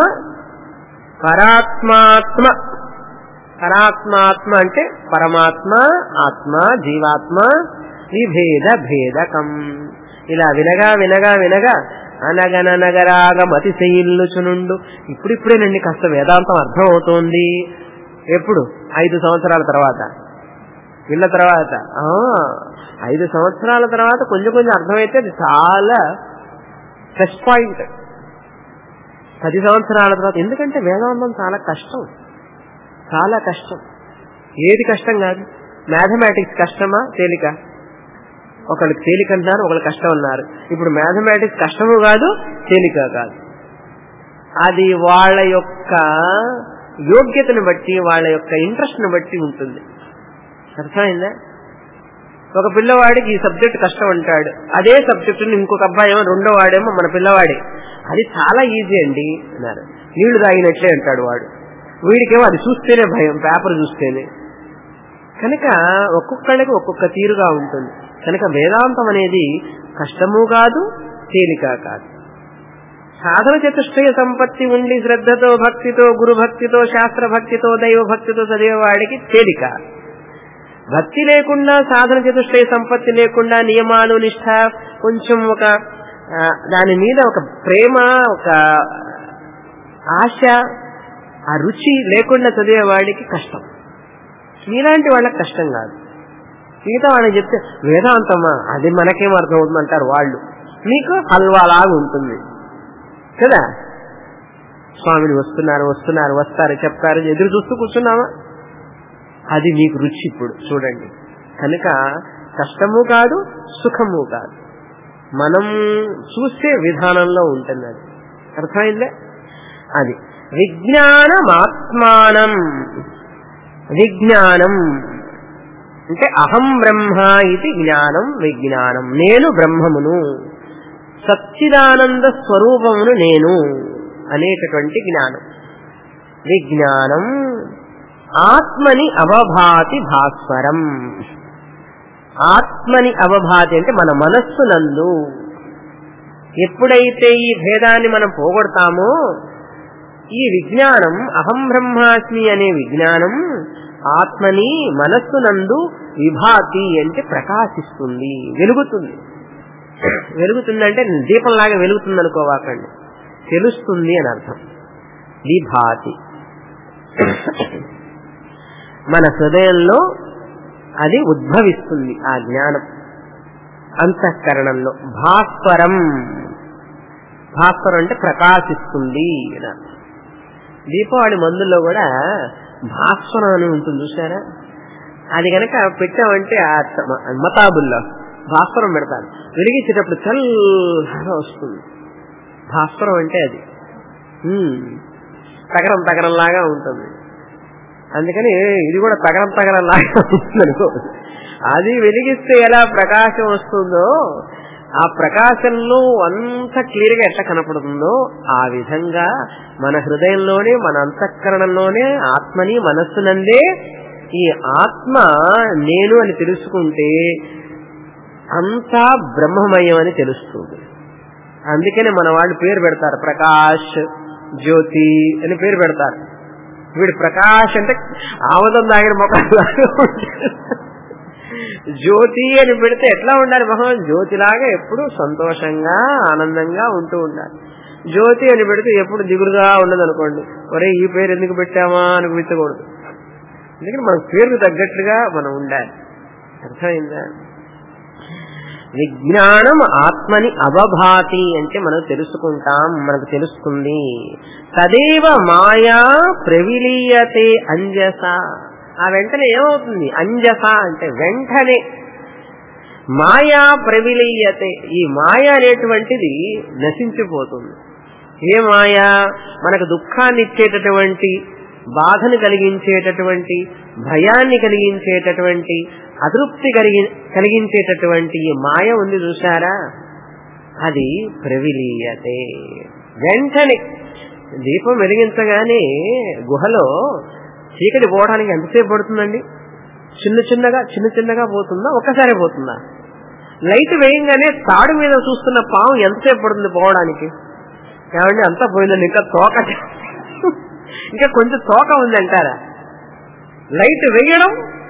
పరాత్మాత్మ పరాత్మాత్మ అంటే పరమాత్మ ఆత్మ జీవాత్మ విభేద భేదకం ఇలా వినగా వినగా వినగా అనగననగరాగం అతిశయిల్లుచునుండు ఇప్పుడిప్పుడేనండి కాస్త వేదాంతం అర్థం అవుతోంది ఎప్పుడు ఐదు సంవత్సరాల తర్వాత విన్న తర్వాత ఆ, ఐదు సంవత్సరాల తర్వాత కొంచెం కొంచెం అర్థమైతే అది చాలా ప్లస్ పాయింట్ పది సంవత్సరాల తర్వాత ఎందుకంటే వేదాంతం చాలా కష్టం చాలా కష్టం ఏది కష్టం కాదు మ్యాథమెటిక్స్ కష్టమా తేలిక ఒకళ్ళు తేలిక అంటున్నారు ఒకళ్ళు కష్టం అన్నారు ఇప్పుడు మ్యాథమెటిక్స్ కష్టము కాదు తేలిక కాదు అది వాళ్ళ యొక్క యోగ్యతను బట్టి వాళ్ళ యొక్క ఇంట్రెస్ట్ ని బట్టి ఉంటుంది అర్థమైందా ఒక పిల్లవాడికి ఈ సబ్జెక్ట్ కష్టం అంటాడు అదే సబ్జెక్ట్ ఇంకొక అబ్బాయి ఏమో రెండో వాడేమో మన పిల్లవాడే అది చాలా ఈజీ అండి అన్నారు నీళ్లు తాగినట్లే అంటాడు వాడు వీడికేమో అది చూస్తేనే భయం పేపర్ చూస్తేనే కనుక ఒక్కొక్కళ్ళకి ఒక్కొక్క తీరుగా ఉంటుంది కనుక వేదాంతం అనేది కష్టము కాదు తేలిక కాదు సాధన చతుష్టయ సంపత్తి ఉండి శ్రద్ధతో భక్తితో గురు భక్తితో శాస్త్ర భక్తితో దైవ భక్తితో చదివేవాడికి తేలిక భక్తి లేకుండా సాధన చతుష్టయ సంపత్తి లేకుండా నియమాలు నిష్ఠ కొంచెం ఒక ఆ, దాని మీద ఒక ప్రేమ ఒక ఆశ ఆ రుచి లేకుండా చదివేవాడికి కష్టం మీలాంటి వాళ్ళకి కష్టం కాదు మిగతా వాళ్ళకి చెప్తే వేదాంతమా అది మనకేం అర్థం అవుతుంది అంటారు వాళ్ళు మీకు హల్వా లాగా ఉంటుంది కదా స్వామిని వస్తున్నారు వస్తున్నారు వస్తారు చెప్తారు ఎదురు చూస్తూ కూర్చున్నామా అది మీకు రుచి ఇప్పుడు చూడండి కనుక కష్టము కాదు సుఖము కాదు మనం చూసే విధానంలో ఉంటుంది అది అర్థమైందే అది విజ్ఞానమాత్మానం విజ్ఞానం అంటే అహం బ్రహ్మ ఇది జ్ఞానం విజ్ఞానం నేను బ్రహ్మమును సచ్చిదానంద స్వరూపమును నేను అనేటటువంటి జ్ఞానం విజ్ఞానం ఆత్మని అవభాతి భాస్వరం ఆత్మని అవభాతి అంటే మన మనస్సు నందు ఎప్పుడైతే ఈ భేదాన్ని మనం పోగొడతామో ఈ విజ్ఞానం అహం బ్రహ్మాస్మి అనే విజ్ఞానం ఆత్మని మనస్సు నందు విభాతి అంటే ప్రకాశిస్తుంది వెలుగుతుంది వెలుగుతుందంటే దీపంలాగా వెలుగుతుంది అనుకోవాకండి తెలుస్తుంది అని అర్థం విభాతి మన హృదయంలో అది ఉద్భవిస్తుంది ఆ జ్ఞానం అంతఃకరణంలో భాస్వరం భాస్వరం అంటే ప్రకాశిస్తుంది అని అర్థం. దీపావళి మందుల్లో కూడా భాస్వరం అని ఉంటుంది చూసారా అది కనుక పెట్టామంటే ఆ త- మతాబుల్లో భాస్వరం పెడతారు వెలిగించేటప్పుడు చల్లగా వస్తుంది భాస్వరం అంటే అది ఉమ్. తగరం తగరం లాగా ఉంటుంది అందుకని ఇది కూడా తగరం తగరం లాగా ఉంటుంది అనుకో అది వెలిగిస్తే ఎలా ప్రకాశం వస్తుందో ఆ ప్రకాశంలో అంత క్లియర్ గా ఎట్లా కనపడుతుందో ఆ విధంగా మన హృదయంలోనే మన అంతఃకరణంలోనే ఆత్మని మనస్సునందే ఈ ఆత్మ నేను అని తెలుసుకుంటే అంతా బ్రహ్మమయం అని తెలుస్తుంది అందుకనే మన వాళ్ళు పేరు పెడతారు ప్రకాష్ జ్యోతి అని పేరు పెడతారు వీడు ప్రకాష్ అంటే ఆవదం దాగిన మొక్కలు జ్యోతి అని పెడితే ఎట్లా ఉండాలి మొహం జ్యోతిలాగా ఎప్పుడు సంతోషంగా ఆనందంగా ఉంటూ ఉండాలి జ్యోతి అని పెడితే ఎప్పుడు దిగులుగా ఉండదు అనుకోండి ఒరే ఈ పేరు ఎందుకు పెట్టామా అనిపించకూడదు ఎందుకంటే మన పేరుకు తగ్గట్టుగా మనం ఉండాలి అర్థమైందా విజ్ఞానం ఆత్మని అవభాతి అంటే మనం తెలుసుకుంటాం మనకు తెలుస్తుంది తదేవ మాయా ప్రవిలీయతే అంజస ఆ వెంటనే ఏమవుతుంది అంజస అంటే వెంటనే మాయా ప్రవిలీయతే ఈ మాయ అనేటువంటిది నశించిపోతుంది ఏ మాయ మనకు దుఃఖాన్ని ఇచ్చేటటువంటి బాధను కలిగించేటటువంటి భయాన్ని కలిగించేటటువంటి అతృప్తి కలిగి కలిగించేటటువంటి ఈ మాయ ఉంది చూసారా అది ప్రవిలీయతే వెంటనే దీపం వెలిగించగానే గుహలో చీకటి పోవడానికి ఎంతసేపు పడుతుందండి చిన్న చిన్నగా చిన్న చిన్నగా పోతుందా ఒక్కసారి పోతుందా లైట్ వేయంగానే తాడు మీద చూస్తున్న పాము ఎంతసేపు పడుతుంది పోవడానికి ఏమండి అంతా పోయిందండి ఇంకా తోక ఇంకా కొంచెం తోక ఉంది అంటారా లైట్ వేయడం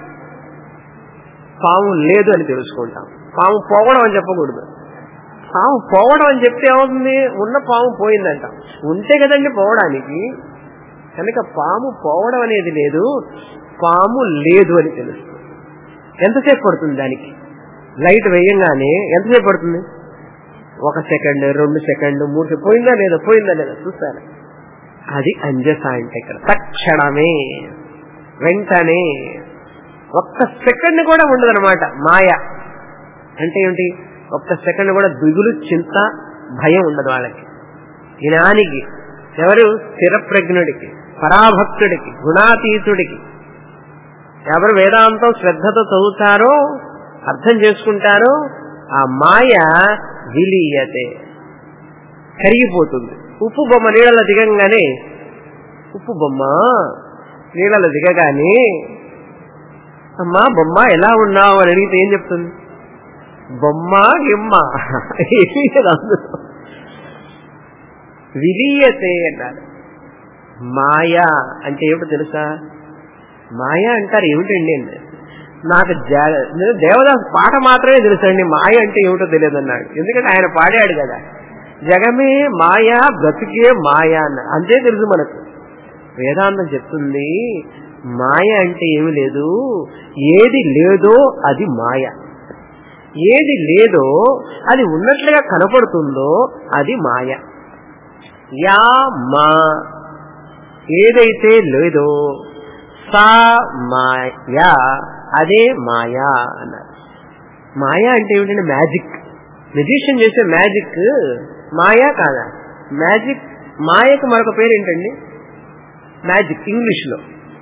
పాము లేదు అని తెలుసుకుంటాం పాము పోవడం అని చెప్పకూడదు పాము పోవడం అని చెప్తే ఏమవుతుంది ఉన్న పాము పోయిందంట ఉంటే కదండి పోవడానికి కనుక పాము పోవడం అనేది లేదు పాము లేదు అని తెలుస్తుంది ఎంతసేపు పడుతుంది దానికి లైట్ వేయంగానే ఎంతసేపు పడుతుంది ఒక సెకండ్ రెండు సెకండ్ మూడు సెకండ్ పోయిందా లేదా పోయిందా లేదా చూస్తారా అది అంజస అంటే ఇక్కడ తక్షణమే వెంటనే ఒక్క సెకండ్ కూడా ఉండదన్నమాట మాయ అంటే ఏమిటి ఒక్క సెకండ్ కూడా దిగులు చింత భయం ఉండదు వాళ్ళకి జ్ఞానికి ఎవరు స్థిరప్రజ్ఞుడికి పరాభక్తుడికి గుణాతీతుడికి ఎవరు వేదాంతం శ్రద్ధతో చదువుతారో అర్థం చేసుకుంటారో ఆ మాయ విలీయతే కరిగిపోతుంది ఉప్పు బొమ్మ నీళ్ళలో దిగంగానే ఉప్పు బొమ్మ నీళ్ళలో దిగగానే అమ్మా బొమ్మ ఎలా ఉన్నావు అని అడిగితే ఏం చెప్తుంది బొమ్మ గిమ్మ ఏమీ లేదు అందులో. విలీయతే అన్నారు మాయ అంటే ఏమిటో తెలుసా మాయ అంటారు ఏమిటండి అండి నాకు జ- నేను దేవదాస్ పాట మాత్రమే తెలుసండి మాయ అంటే ఏమిటో తెలియదు అన్నాడు ఎందుకంటే ఆయన పాడాడు కదా జగమే మాయ బ్రతికే మాయ అన్న అంతే తెలుసు మనకు వేదాంతం చెప్తుంది మాయ అంటే ఏమి లేదు ఏది లేదో అది మాయ ఏది లేదో అది ఉన్నట్లుగా కనపడుతుందో అది మాయ యా మా ఏదైతే లేదో సా మాయా అదే మాయా అన్నారు మాయా అంటే ఏమిటంటే మ్యాజిక్ మెజిషియన్ చేసే మ్యాజిక్ మాయా కాదా మ్యాజిక్ మాయకు మరొక పేరు ఏంటండి మ్యాజిక్ ఇంగ్లీష్ లో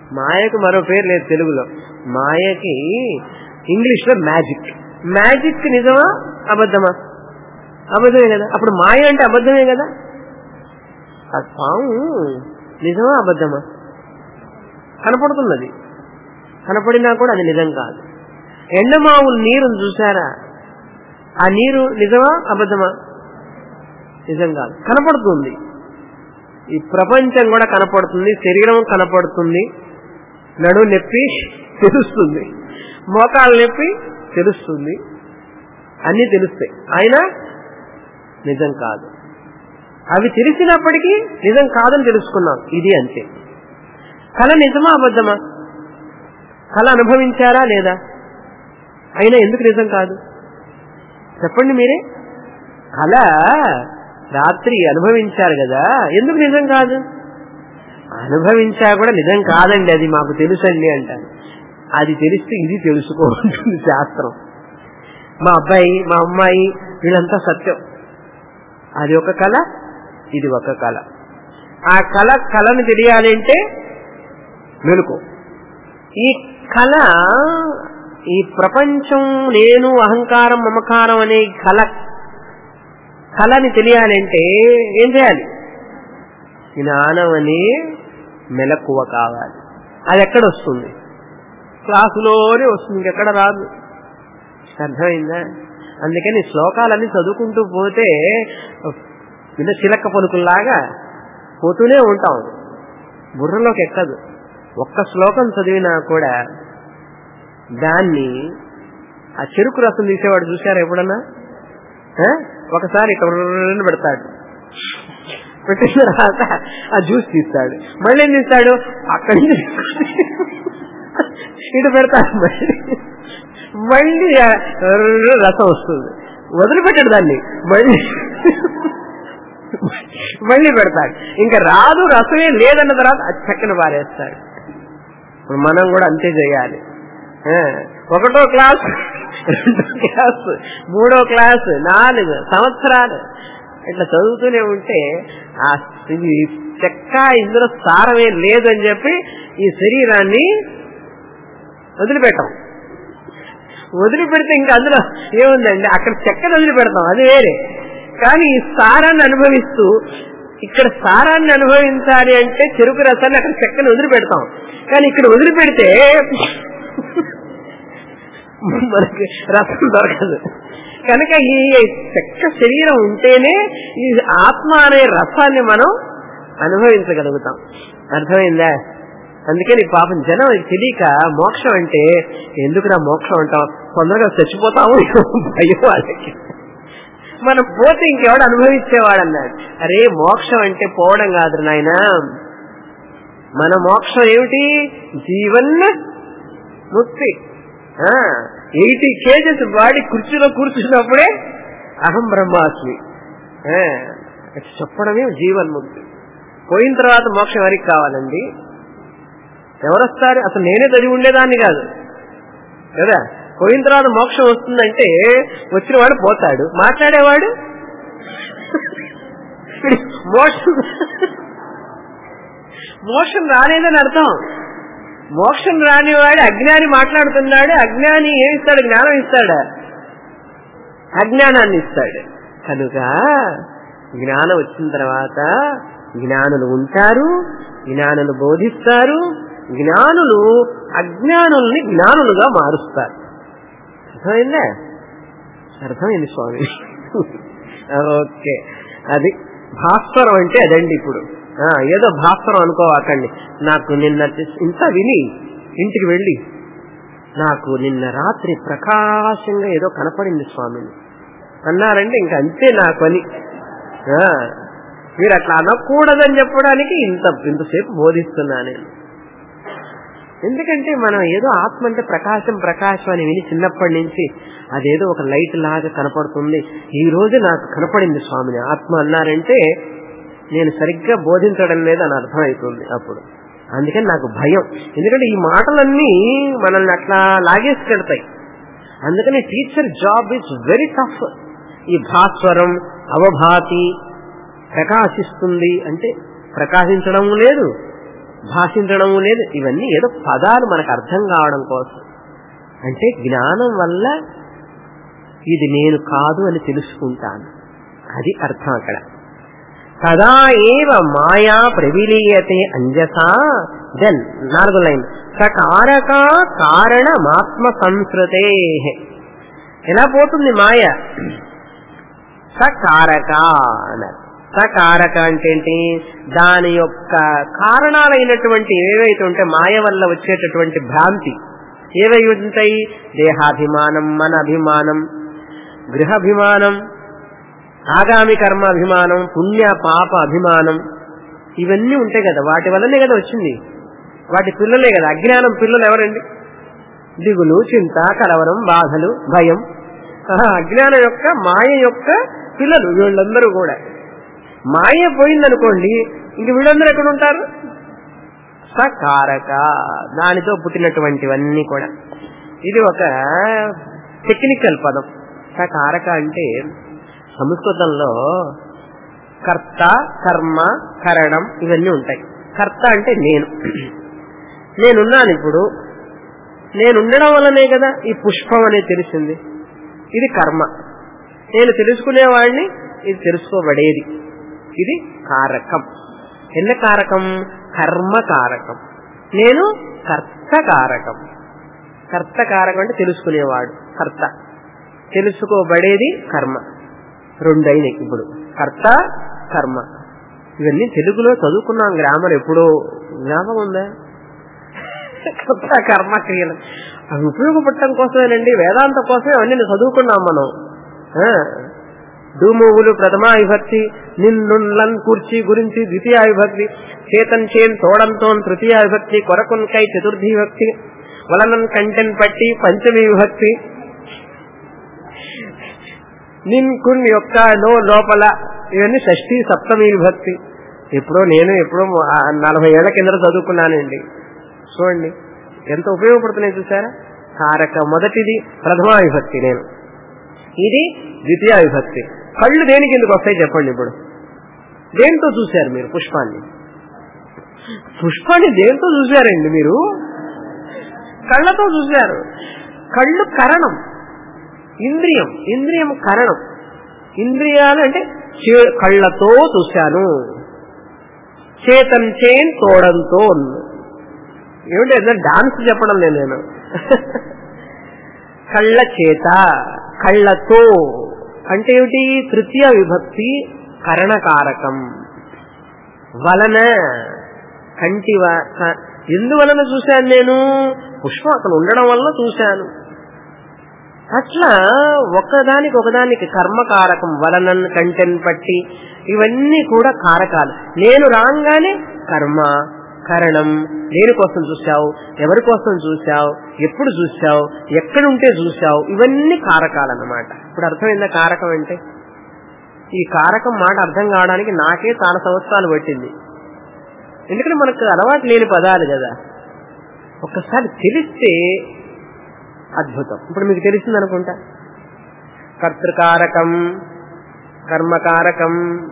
మాయకు మరో పేరు లేదు తెలుగులో మాయకి ఇంగ్లీష్ లో మ్యాజిక్ మ్యాజిక్ నిజమా అబద్ధమా అబద్ధమే కదా అప్పుడు మాయ అంటే అబద్ధమే కదా ఆ పాము నిజమా అబద్ధమా కనపడుతున్నది కనపడినా కూడా అది నిజం కాదు ఎండమావులు నీరును చూసారా ఆ నీరు నిజమా అబద్ధమా నిజం కాదు కనపడుతుంది ఈ ప్రపంచం కూడా కనపడుతుంది శరీరం కనపడుతుంది నడు నొప్పి తెలుస్తుంది మోకాలు నొప్పి తెలుస్తుంది అన్ని తెలుస్తాయి అయినా నిజం కాదు అవి తెలిసినప్పటికీ నిజం కాదని తెలుసుకున్నాం ఇది అంతే కళ నిజమా అబద్ధమా కళ అనుభవించారా లేదా అయినా ఎందుకు నిజం కాదు చెప్పండి మీరే కళ రాత్రి అనుభవించారు కదా ఎందుకు నిజం కాదు అనుభవించా కూడా నిజం కాదండి అది మాకు తెలుసండి అంటారు అది తెలిస్తే ఇది తెలుసుకోవాలంటుంది శాస్త్రం మా అబ్బాయి మా అమ్మాయి వీళ్ళంతా సత్యం అది ఒక కళ ఇది ఒక కళ ఆ కళ కళను తెలియాలి అంటే మెలుకు ఈ కళ ఈ ప్రపంచం నేను అహంకారం మమకారం అనే ఈ కళ కళని తెలియాలంటే ఏం చేయాలి జ్ఞానం అనే మెలకువ కావాలి అది ఎక్కడ వస్తుంది క్లాసులోనే వస్తుంది ఇంకెక్కడ రాదు అర్థమైందా అందుకని శ్లోకాలన్నీ చదువుకుంటూ పోతే చిన్న చిలక పలుకుల్లాగా పోతూనే ఉంటాం బుర్రలోకి ఎక్కదు ఒక్క శ్లోకం చదివినా కూడా దాన్ని ఆ చెరుకు రసం తీసేవాడు చూశారా ఎప్పుడన్నా ఆ? ఒకసారి ఇక్కడ పెడతాడు పెట్టిన తర్వాత ఆ జ్యూస్ తీస్తాడు మళ్ళీ ఏం తీస్తాడు అక్కడి నుంచి ఇటు పెడతాడు మళ్ళీ మళ్ళీ ఆ రసం వస్తుంది వదిలిపెట్టాడు దాన్ని మళ్ళీ మళ్ళీ పెడతాడు ఇంకా రాదు రసమే లేదన్న తర్వాత అది చక్కన పారేస్తాడు ఇప్పుడు మనం కూడా అంతే చేయాలి ఆ, ఒకటో క్లాస్ రెండో క్లాస్ మూడో క్లాస్ నాలుగు సంవత్సరాలు ఇట్లా చదువుతూనే ఉంటే ఆ ఇది చెక్క ఇందులో సారమే లేదని చెప్పి ఈ శరీరాన్ని వదిలిపెట్టాం వదిలిపెడితే ఇంకా అందులో ఏముందండి అక్కడ చెక్కను వదిలిపెడతాం అది వేరే కానీ ఈ సారాన్ని అనుభవిస్తూ ఇక్కడ సారాన్ని అనుభవించాలి అంటే చెరుకు రసాన్ని అక్కడ చెక్కని వదిలిపెడతాం కానీ ఇక్కడ వదిలిపెడితే మనకి రసం దొరకదు కనుక ఈ చెక్క శరీరం ఉంటేనే ఈ ఆత్మ అనే రసాన్ని మనం అనుభవించగలుగుతాం అర్థమైందా అందుకని పాపం జనం ఇది తెలియక మోక్షం అంటే ఎందుకురా మోక్షం అంటాం తొందరగా చచ్చిపోతాము భయం వాళ్ళకి మనం పోతే ఇంకెవడు అనుభవించేవాడు అన్నాడు అరే మోక్షం అంటే పోవడం కాదు నాయన మన మోక్షం ఏమిటి జీవన్ ముక్తి ఎయిటీ కేజెస్ బాడీ కుర్చీలో కూర్చున్నప్పుడే అహం బ్రహ్మాస్మి ఆ, చెప్పడమే జీవన్ముక్తి పోయిన తర్వాత మోక్షం ఎవరికి కావాలండి ఎవరొస్తారు అసలు నేనే చదివి ఉండేదాన్ని కాదు కదా పోయిన తర్వాత మోక్షం వస్తుందంటే వచ్చిన వాడు పోతాడు మాట్లాడేవాడు మోక్షం మోక్షం రాలేదని అర్థం మోక్షం రానివాడు అజ్ఞాని మాట్లాడుతున్నాడు అజ్ఞాని ఏమి ఇస్తాడు జ్ఞానం ఇస్తాడా అజ్ఞానాన్ని ఇస్తాడు కనుక జ్ఞానం వచ్చిన తర్వాత జ్ఞానులు ఉంటారు జ్ఞానులు బోధిస్తారు జ్ఞానులు అజ్ఞానుల్ని జ్ఞానులుగా మారుస్తారు అర్థమైందా అర్థమైంది స్వామి ఓకే అది భాస్వరం అంటే అదండి ఇప్పుడు ఆ, ఏదో భాస్వరం అనుకోవాకండి నాకు నిన్న ఇంత విని ఇంటికి వెళ్ళి నాకు నిన్న రాత్రి ప్రకాశంగా ఏదో కనపడింది స్వామిని అన్నారంటే ఇంక అంతే నా పని ఆ, మీరు అట్లా అనకూడదని చెప్పడానికి ఇంత ఇంతసేపు బోధిస్తున్నా నేను ఎందుకంటే మనం ఏదో ఆత్మ అంటే ప్రకాశం ప్రకాశం అని విని చిన్నప్పటి నుంచి అదేదో ఒక లైట్ లాగా కనపడుతుంది ఈ రోజు నాకు కనపడింది స్వామిని ఆత్మ అన్నారంటే నేను సరిగ్గా బోధించడం లేదు అని అర్థమవుతుంది అప్పుడు అందుకని నాకు భయం ఎందుకంటే ఈ మాటలన్నీ మనల్ని అట్లా లాగేసుకెడతాయి అందుకని teacher job is very tough ఈ భాస్వరం అవభాతి ప్రకాశిస్తుంది అంటే ప్రకాశించడం లేదు భాషించడం లేదు ఇవన్నీ ఏదో పదాలు మనకు అర్థం కావడం కోసం అంటే జ్ఞానం వల్ల ఇది నేను కాదు అని తెలుసుకుంటాను అది అర్థం అక్కడ తదా ఏవ మాయా ప్రవిలీయతే అంజసా దెన్ నాలుగు లైన్ సకారక కారణమాత్మ సంస్కృతే ఎలా పోతుంది మాయ సకారక అన్నారు సకారక అంటే ఏంటి దాని యొక్క కారణాలైనటువంటి ఏవైతే ఉంటే మాయ వల్ల వచ్చేటటువంటి భ్రాంతి ఏవై ఉంటాయి దేహాభిమానం మన అభిమానం గృహాభిమానం ఆగామి కర్మ అభిమానం పుణ్య పాప అభిమానం ఇవన్నీ ఉంటాయి కదా వాటి వల్లనే కదా వచ్చింది వాటి పిల్లలే కదా అజ్ఞానం పిల్లలు ఎవరండి దిగులు చింత కలవరం బాధలు భయం ఆహా, అజ్ఞానం యొక్క మాయ యొక్క పిల్లలు వీళ్ళందరూ కూడా మాయ పోయిందనుకోండి ఇంక వీళ్ళందరూ ఎక్కడ ఉంటారు సకారక దానితో పుట్టినటువంటివన్నీ కూడా ఇది ఒక టెక్నికల్ పదం సకారక అంటే సంస్కృతంలో కర్త కర్మ కరణం ఇవన్నీ ఉంటాయి కర్త అంటే నేను నేనున్నాను ఇప్పుడు నేను ఉండడం వల్లనే కదా ఈ పుష్పం అనేది తెలిసింది ఇది కర్మ నేను తెలుసుకునేవాడిని ఇది తెలుసుకోబడేది ఇది కారకం ఎన్న కారకం కర్మ కారకం నేను కర్త కారకం కర్త కారకం అంటే తెలుసుకునేవాడు కర్త తెలుసుకోబడేది కర్మ రెండైనవి ఇప్పుడు కర్త కర్మ ఇవన్నీ తెలుగులో చదువుకున్నాం గ్రామర్ ఎప్పుడో జ్ఞాపకం ఉందా కర్త కర్మ క్రియలు అవి ఉపయోగపడటం కోసమేనండి వేదాంత కోసమే అవన్నీ నేను చదువుకున్నాం మనం ఆ, డూమూవులు ప్రథమా విభక్తి నిన్నుళ్ళన్ కూర్చి గురించి ద్వితీయ విభక్తి చేతన్ చేన్ తోడంతో తృతీయ విభక్తి కొరకున్ కై చతుర్థి విభక్తి వలనన్ కంటెన్ పట్టి పంచమి విభక్తి నిన్ కున్ యొక్క నో లోపల ఇవన్నీ షష్ఠి సప్తమి విభక్తి ఎప్పుడో నేను ఎప్పుడో ఆ నలభై ఏళ్ల కింద చదువుకున్నానండి చూడండి ఎంత ఉపయోగపడుతున్నాయి చూసారా కారక మొదటిది ప్రథమా విభక్తి నేను ఇది ద్వితీయ విభక్తి కళ్ళు దేనికి ఎందుకు వస్తాయి చెప్పండి ఇప్పుడు దేంతో చూశారు మీరు పుష్పాన్ని పుష్పాన్ని దేంతో చూశారండి మీరు కళ్ళతో చూశారు కళ్ళు కరణం ఇంద్రియం ఇంద్రియం కరణం ఇంద్రియాలు అంటే చే- కళ్ళతో చూశాను చేతం చేన్ తోడంతో ఏమిటి ఏదో డాన్స్ చెప్పడం లేదు నేను కళ్ళ చేత కళ్ళతో అంటే ఏమిటి తృతీయ విభక్తి కరణకారకం వలన కంటి వ- క- ఎందువలన చూశాను నేను పుష్పం అక్కడ ఉండడం వల్ల చూశాను అట్లా ఒకదానికి ఒకదానికి కర్మకారకం వలనన్ కంటెన్ పట్టి ఇవన్నీ కూడా కారకాలు నేను రాగానే కర్మ కరణం దేని కోసం చూశావు ఎవరి కోసం చూశావు ఎప్పుడు చూశావు ఎక్కడుంటే చూశావు ఇవన్నీ కారకాలన్నమాట ఇప్పుడు అర్థమైందా కారకం అంటే ఈ కారకం మాట అర్థం కావడానికి నాకే చాలా సంవత్సరాలు పట్టింది ఎందుకంటే మనకు అలవాటు లేని పదాలు కదా ఒక్కసారి తెలిస్తే అద్భుతం ఇప్పుడు మీకు తెలిసింది అనుకుంటా కర్తృకారకం కర్మకారకం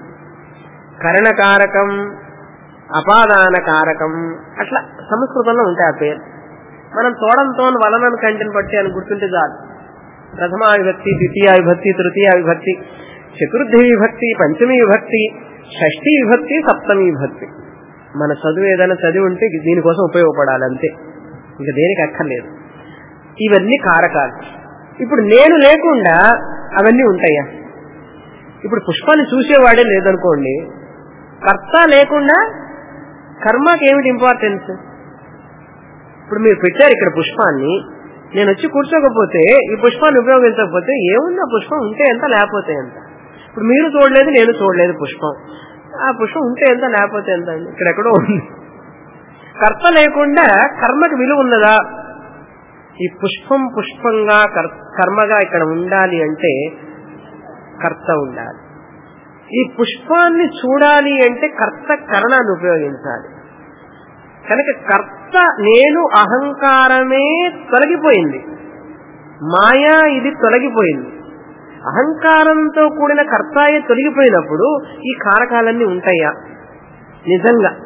కరణకారకం అపాదాన కారకం అట్లా సంస్కృతంలో ఉంటాయి ఆ పేరు మనం తోడంతో వలనను కంటిని పట్టి అని గుర్తుంటే చాలు ప్రథమా విభక్తి ద్వితీయ విభక్తి తృతీయ విభక్తి చతుర్థి విభక్తి పంచమి విభక్తి షష్ఠీ విభక్తి సప్తమి విభక్తి మన చదువు ఏదైనా చదివి ఉంటే దీనికోసం ఉపయోగపడాలి అంతే ఇంకా దేనికి అక్కర్లేదు ఇవన్నీ కారకాలు ఇప్పుడు నేను లేకుండా అవన్నీ ఉంటాయా ఇప్పుడు పుష్పాన్ని చూసేవాడే లేదనుకోండి కర్త లేకుండా కర్మకి ఏమిటి ఇంపార్టెన్స్ ఇప్పుడు మీరు పెట్టారు ఇక్కడ పుష్పాన్ని నేను వచ్చి కూర్చోకపోతే ఈ పుష్పాన్ని ఉపయోగించకపోతే ఏముంది ఆ పుష్పం ఉంటే ఎంత లేకపోతే ఎంత ఇప్పుడు మీరు చూడలేదు నేను చూడలేదు పుష్పం ఆ పుష్పం ఉంటే ఎంత లేకపోతే ఎంత అండి ఇక్కడ ఎక్కడో ఉంది కర్త లేకుండా కర్మకి విలువ ఉన్నదా ఈ పుష్పం పుష్పంగా కర్- కర్మగా ఇక్కడ ఉండాలి అంటే కర్త ఉండాలి ఈ పుష్పాన్ని చూడాలి అంటే కర్త కరణాన్ని ఉపయోగించాలి కనుక కర్త నేను అహంకారమే తొలగిపోయింది మాయా ఇది తొలగిపోయింది అహంకారంతో కూడిన కర్తాయే తొలగిపోయినప్పుడు ఈ కారకాలన్నీ ఉంటాయా నిజంగా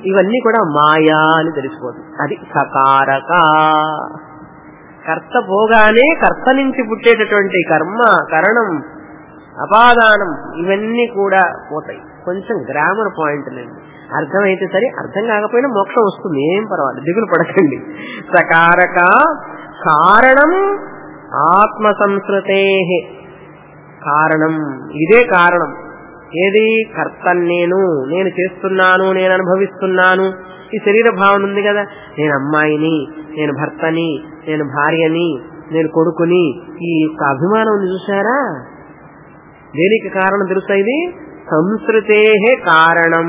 ఇవన్నీ కూడా మాయా అని తెలిసిపోతుంది అది సకారక కర్త పోగానే కర్త నుంచి పుట్టేటటువంటి కర్మ కరణం అపాదానం ఇవన్నీ కూడా పోతాయి కొంచెం గ్రామర్ పాయింట్ లేండి అర్థమైతే సరే అర్థం కాకపోయినా మోక్షం వస్తుంది ఏం పర్వాలేదు దిగులు పడకండి సకారక కారణం ఆత్మ సంస్కృతే కారణం ఇదే కారణం ఏది కర్త నేను నేను చేస్తున్నాను నేను అనుభవిస్తున్నాను ఈ శరీర భావన ఉంది కదా నేను అమ్మాయిని నేను భర్తని నేను భార్యని నేను కొడుకుని ఈ యొక్క అభిమానం ఉంది చూసారా దేనికి కారణం తెలుసా ఇది సంస్కృతే కారణం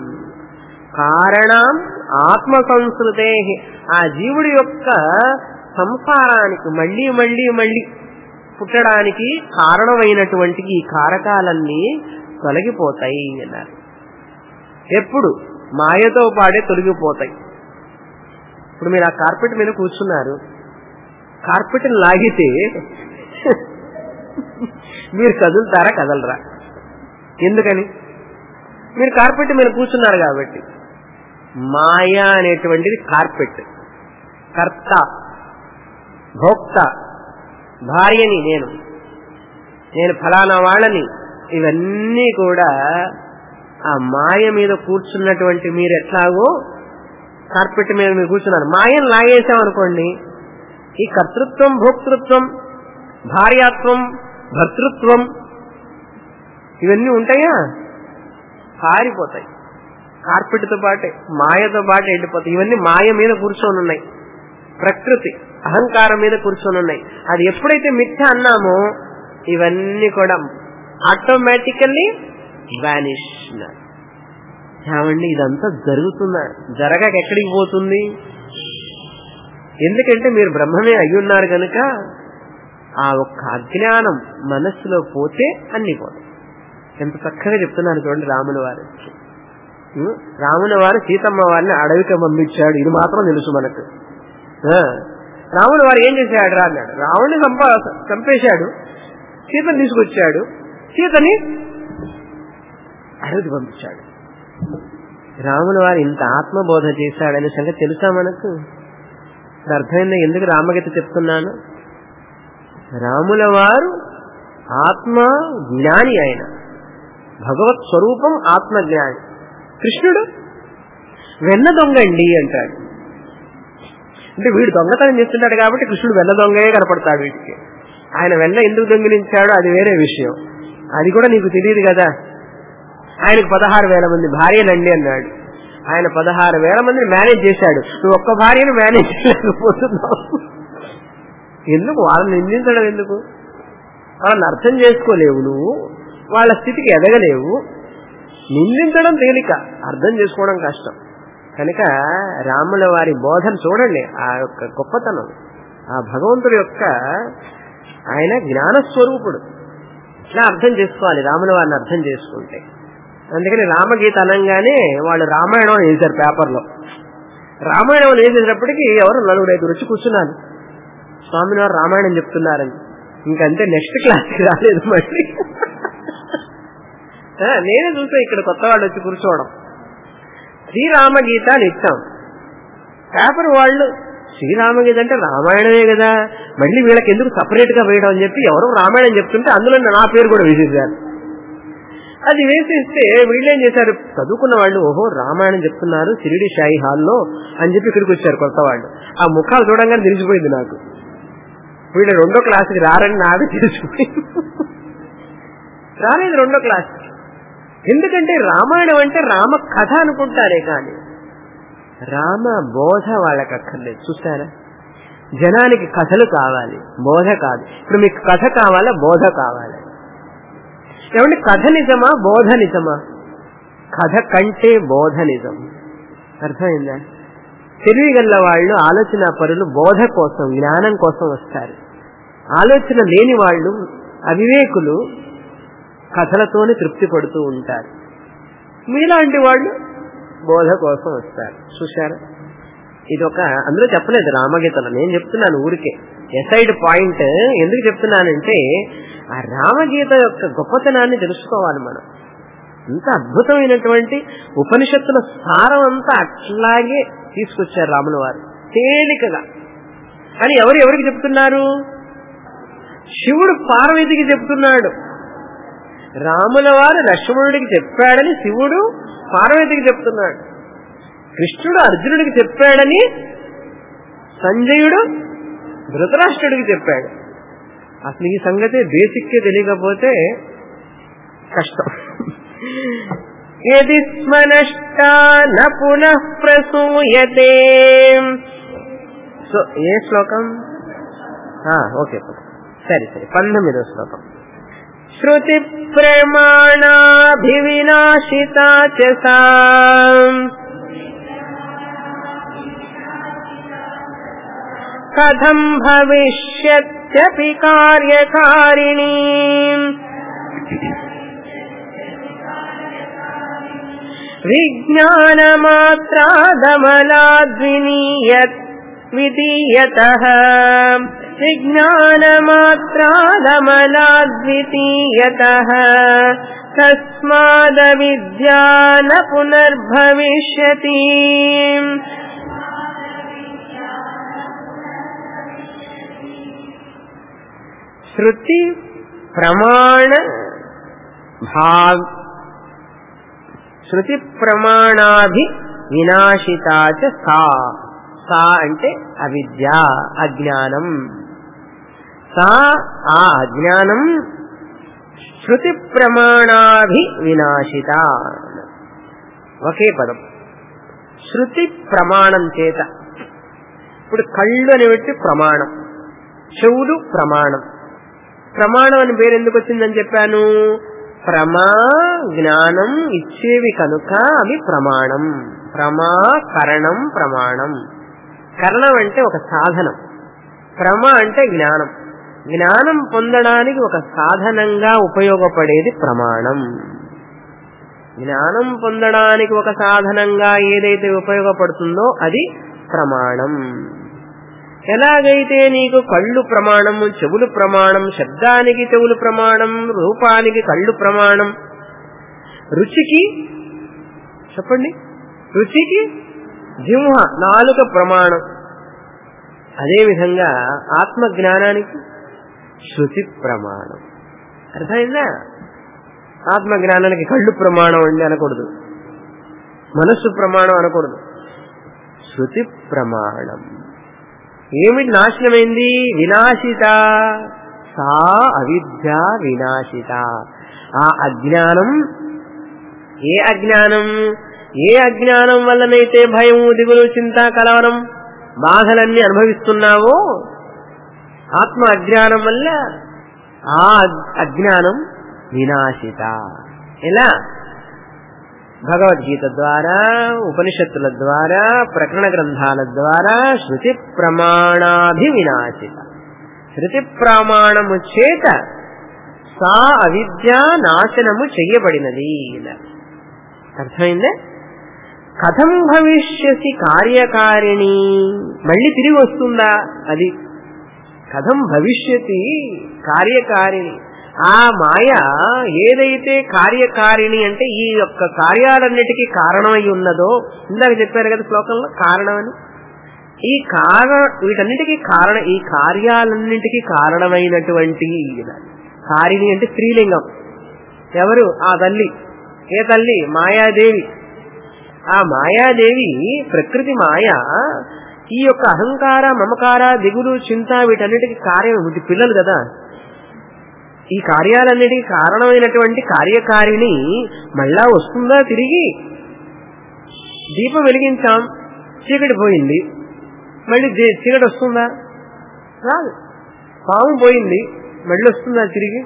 కారణం ఆత్మ సంస్కృతే ఆ జీవుడి యొక్క సంసారానికి మళ్ళీ మళ్ళీ మళ్ళీ పుట్టడానికి కారణమైనటువంటి ఈ కారకాలన్నీ తొలగిపోతాయి అన్నారు ఎప్పుడు మాయతో పాడే తొలగిపోతాయి ఇప్పుడు మీరు ఆ కార్పెట్ మీద కూర్చున్నారు కార్పెట్ని లాగితే మీరు కదులుతారా కదలరా ఎందుకని మీరు కార్పెట్ మీద కూర్చున్నారు కాబట్టి మాయ అనేటువంటిది కార్పెట్ కర్త భోక్త భార్యని నేను నేను ఫలానా వాళ్ళని ఇవన్నీ కూడా ఆ మాయ మీద కూర్చున్నటువంటి మీరు ఎట్లాగో కార్పెట్ మీద మీరు కూర్చున్నారు మాయను లాగేసాం అనుకోండి ఈ కర్తృత్వం భోక్తృత్వం భార్యాత్వం భర్తృత్వం ఇవన్నీ ఉంటాయా కారిపోతాయి కార్పెట్తో పాటే మాయతో పాటు ఎండిపోతాయి ఇవన్నీ మాయ మీద కూర్చొని ఉన్నాయి ప్రకృతి అహంకారం మీద కూర్చొని ఉన్నాయి అది ఎప్పుడైతే మిథ్య అన్నామో ఇవన్నీ కూడా ఆటోమేటికల్లీ వ్యానిష్ ఏమండి ఇదంతా జరుగుతుందా జరగక ఎక్కడికి పోతుంది ఎందుకంటే మీరు బ్రహ్మమే అయ్యున్నారు కనుక ఆ ఒక్క అజ్ఞానం మనస్సులో పోతే అన్ని పోతాయి ఎంత చక్కగా చెప్తున్నారు చూడండి రాముల వారు ఉం? రాముల వారు సీతమ్మ వారిని అడవికి పంపించాడు ఇది మాత్రం తెలుసు మనకు ఆ, రాముల వారు ఏం చేశాడు రా అన్నాడు రావణ్ణి చంప చంపేశాడు సీతను తీసుకొచ్చాడు సీతని అడవికి పంపించాడు రాముల వారు ఇంత ఆత్మబోధ చేశాడనే సంగతి తెలుసా మనకు ఇప్పుడు అర్థమైందా ఎందుకు రామగీత చెప్తున్నాను రాముల వారు ఆత్మ జ్ఞాని ఆయన భగవత్ స్వరూపం ఆత్మ జ్ఞాని కృష్ణుడు వెన్న దొంగండి అంటాడు అంటే వీడు దొంగతనం చేస్తుంటాడు కాబట్టి కృష్ణుడు వెన్న దొంగయే కనపడతాడు వీడికి ఆయన వెన్న ఎందుకు దొంగిలించాడో అది వేరే విషయం అది కూడా నీకు తెలియదు కదా ఆయనకు పదహారు వేల మంది భార్యలండి అన్నాడు ఆయన పదహారు వేల మందిని మేనేజ్ చేశాడు నువ్వు ఒక్క భార్యను మేనేజ్ చేయలేకపోతున్నావు ఎందుకు వాళ్ళని నిందించడం ఎందుకు వాళ్ళని అర్థం చేసుకోలేవు నువ్వు వాళ్ళ స్థితికి ఎదగలేవు నిందించడం తేలిక అర్థం చేసుకోవడం కష్టం కనుక రాముల వారి బోధన చూడండి ఆ యొక్క గొప్పతనం ఆ భగవంతుడి యొక్క ఆయన జ్ఞానస్వరూపుడు ఇట్లా అర్థం చేసుకోవాలి రాముల వారిని అర్థం చేసుకుంటే అందుకని రామగీత అనగానే వాళ్ళు రామాయణం వేశారు పేపర్లో రామాయణం వేసేటప్పటికి ఎవరు నలుగురు ఐదు వచ్చి కూర్చున్నారు స్వామిని వారు రామాయణం చెప్తున్నారని ఇంకంతే నెక్స్ట్ క్లాస్కి రాలేదు మళ్ళీ ఆ, నేనే చూసా ఇక్కడ కొత్త వాళ్ళు వచ్చి కూర్చోవడం శ్రీరామగీత అని ఇచ్చాం పేపర్ వాళ్ళు శ్రీరామగీత అంటే రామాయణమే కదా మళ్ళీ వీళ్ళకి ఎందుకు సపరేట్ గా వేయడం అని చెప్పి ఎవరో రామాయణం చెప్తుంటే అందులో నా పేరు కూడా వేసేసారు అది వేసేస్తే వీళ్ళేం చేశారు చదువుకున్న వాళ్ళు ఓహో రామాయణం చెప్తున్నారు సిరిడి షాయి హాల్లో అని చెప్పి ఇక్కడికి వచ్చారు కొత్త వాళ్ళు ఆ ముఖాలు చూడంగానే తెలిసిపోయింది నాకు వీళ్ళు రెండో క్లాస్కి రారని నాది తెలిసిపోయింది రాలేదు రెండో క్లాస్ ఎందుకంటే రామాయణం అంటే రామ కథ అనుకుంటారే కానీ రామ బోధ వాళ్ళకి అక్కర్లేదు చూసారా జనానికి కథలు కావాలి బోధ కాదు ఇప్పుడు మీకు కథ కావాలా బోధ కావాలి ఏమంటే కథ నిజమా బోధ నిజమా కథ కంటే బోధ నిజం అర్థమైందా తెలివిగల్ల వాళ్ళు ఆలోచన పరులు బోధ కోసం జ్ఞానం కోసం వస్తారు ఆలోచన లేని వాళ్ళు అవివేకులు కథలతోనే తృప్తి పడుతూ ఉంటారు మీలాంటి వాళ్ళు బోధ కోసం వస్తారు చూశారా ఇది ఒక అందులో చెప్పలేదు రామగీతలో నేను చెప్తున్నాను ఊరికే ఎసైడ్ పాయింట్ ఎందుకు చెప్తున్నానంటే ఆ రామగీత యొక్క గొప్పతనాన్ని తెలుసుకోవాలి మనం ఇంత అద్భుతమైనటువంటి ఉపనిషత్తుల సారం అంతా అట్లాగే తీసుకొచ్చారు రాముల వారు తేలికగా కానీ ఎవరు ఎవరికి చెప్తున్నారు శివుడు పార్వతికి చెప్తున్నాడు రాముల వారు లక్ష్మణుడికి చెప్పాడని శివుడు పార్వతికి చెప్తున్నాడు కృష్ణుడు అర్జునుడికి చెప్పాడని సంజయుడు ధృతరాష్ట్రుడికి చెప్పాడు అసలు ఈ సంగతి బేసిక్ తెలియకపోతే కష్టం యది స్మనష్టా న పునః ప్రసూయతే సో ఏ శ్లోకం ఆ, ఓకే సరే సరే పంతొమ్మిదో శ్లోకం శృతి ప్రమాణాభివినాశితా చ సా కథం భవిష్యత్యపి కార్యకారిణీ విజ్ఞానమాత్రాదమలాద్వినీయత్ విధీయతః విజ్ఞానమాత్రాదమలాద్వితీయతः తస్మాదవిద్యా న పునర్భవిష్యతి శృతి ప్రమాణ భాగ్ శృతి ప్రమాణాభి వినాశితాచ సా సా అంటే అవిద్య అజ్ఞానం సా ఆ అజ్ఞానం శృతి ప్రమాణాభి వినాశిత ఒకే పదం శృతి ప్రమాణం చేత ఇప్పుడు కళ్ళు అని పెట్టి ప్రమాణం చెవులు ప్రమాణం ప్రమాణం అని పేరు ఎందుకు వచ్చిందని చెప్పాను ప్రమా జ్ఞానం ఇచ్చేవి కనుక అవి ప్రమాణం ప్రమా కరణం ప్రమాణం కరణం అంటే ఒక సాధనం ప్రమ అంటే జ్ఞానం జ్ఞానం పొందడానికి ఒక సాధనంగా ఉపయోగపడేది ప్రమాణం జ్ఞానం పొందడానికి ఒక సాధనంగా ఏదైతే ఉపయోగపడుతుందో అది ప్రమాణం ఎలాగైతే నీకు కళ్ళు ప్రమాణం చెవులు ప్రమాణం శబ్దానికి చెవులు ప్రమాణం రూపానికి కళ్ళు ప్రమాణం రుచికి చెప్పండి రుచికి జింహ నాలుక ప్రమాణం అదేవిధంగా ఆత్మ జ్ఞానానికి శృతి ప్రమాణం అర్థమైందా ఆత్మ జ్ఞానానికి కళ్ళు ప్రమాణం అండి అనకూడదు మనస్సు ప్రమాణం అనకూడదు శృతి ప్రమాణం ఏమిటి నాశనమైంది వినాశిత సా అవిద్య వినాశిత ఆ అజ్ఞానం ఏ అజ్ఞానం ఏ అజ్ఞానం వల్లనైతే భయము దిగులు చింత కలవరం బాధలన్నీ అనుభవిస్తున్నావో ఆత్మ అజ్ఞానం వల్ల ఆ అజ్ఞానం వినాశిత ఎలా భగవద్గీత ద్వారా ఉపనిషత్తుల ద్వారా ప్రకరణ గ్రంథాల ద్వారా శృతి ప్రమాణాభివినాశిత శృతి ప్రమాణము చేత సా అవిద్య నాశనము చెయ్యబడినది అర్థమైందే కథం భవిష్యసి కార్యకారిణి మళ్ళీ తిరిగి వస్తుందా అది కథం భవిష్యతి కార్యకారిణి ఆ మాయ ఏదైతే కార్యకారిణి అంటే ఈ యొక్క కార్యాలన్నిటికీ కారణమై ఉన్నదో ఇందాక చెప్పారు కదా శ్లోకంలో కారణమని ఈ కారణ వీటన్నిటికీ కారణ ఈ కార్యాలన్నిటికీ కారణమైనటువంటి కారిణి అంటే స్త్రీలింగం ఎవరు ఆ తల్లి ఏ తల్లి మాయాదేవి ఆ మాయాదేవి ప్రకృతి మాయ ఈ యొక్క అహంకార మమకార దిగులు చింత వీటన్నిటికీ కార్యం వీటి పిల్లలు కదా ఈ కార్యాలన్నిటికీ కారణమైనటువంటి కార్యకారిణి మళ్ళా వస్తుందా తిరిగి దీపం వెలిగించాం చీకటి పోయింది మళ్ళీ దే- చీకటి వస్తుందా రాదు పాము పోయింది మళ్ళీ వస్తుందా తిరిగి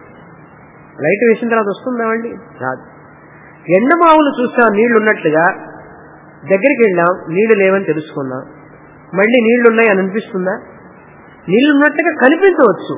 లైట్ వేసిన తర్వాత వస్తుందా మళ్ళీ రాదు ఎండమావులు చూస్తాం నీళ్లు ఉన్నట్లుగా దగ్గరికి వెళ్ళాం నీళ్లు లేవని తెలుసుకున్నాం మళ్ళీ నీళ్లు ఉన్నాయి అని అనిపిస్తుందా నీళ్లు ఉన్నట్టుగా కనిపించవచ్చు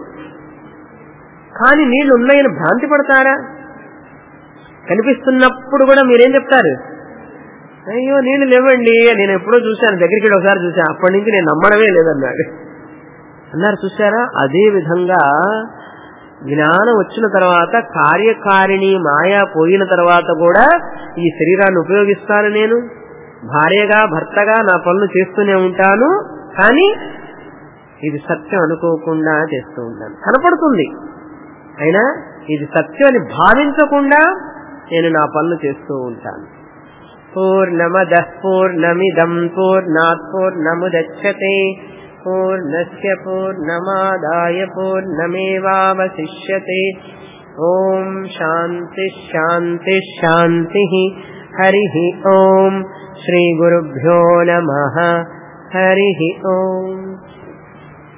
కానీ నీళ్లు ఉన్నాయని భ్రాంతి పడతారా కనిపిస్తున్నప్పుడు కూడా మీరేం చెప్తారు అయ్యో నీళ్లు లేవండి నేను ఎప్పుడో చూశాను దగ్గరికి వెళ్ళి ఒకసారి చూశాను అప్పటి నుంచి నేను నమ్మడమే లేదన్నాడు అన్నారు చూసారా అదే విధంగా జ్ఞానం వచ్చిన తర్వాత కార్యకారిణి మాయా పోయిన తర్వాత కూడా ఈ శరీరాన్ని ఉపయోగిస్తాను నేను భార్యగా భర్తగా నా పనులు చేస్తూనే ఉంటాను కానీ ఇది సత్యం అనుకోకుండా చేస్తూ ఉంటాను కనపడుతుంది అయినా ఇది సత్యం అని భావించకుండా నేను నా పనులు చేస్తూ ఉంటాను పూర్ణమద పూర్ణమిదం పూర్ణాత్ పూర్ణముదచ్చతే పూర్ణస్య పూర్ణమాదాయ పూర్ణమేవావశిష్యతే ఓం శాంతి శాంతి శాంతి హరి ఓం శ్రీ గురుభ్యో నమ హరి ఓం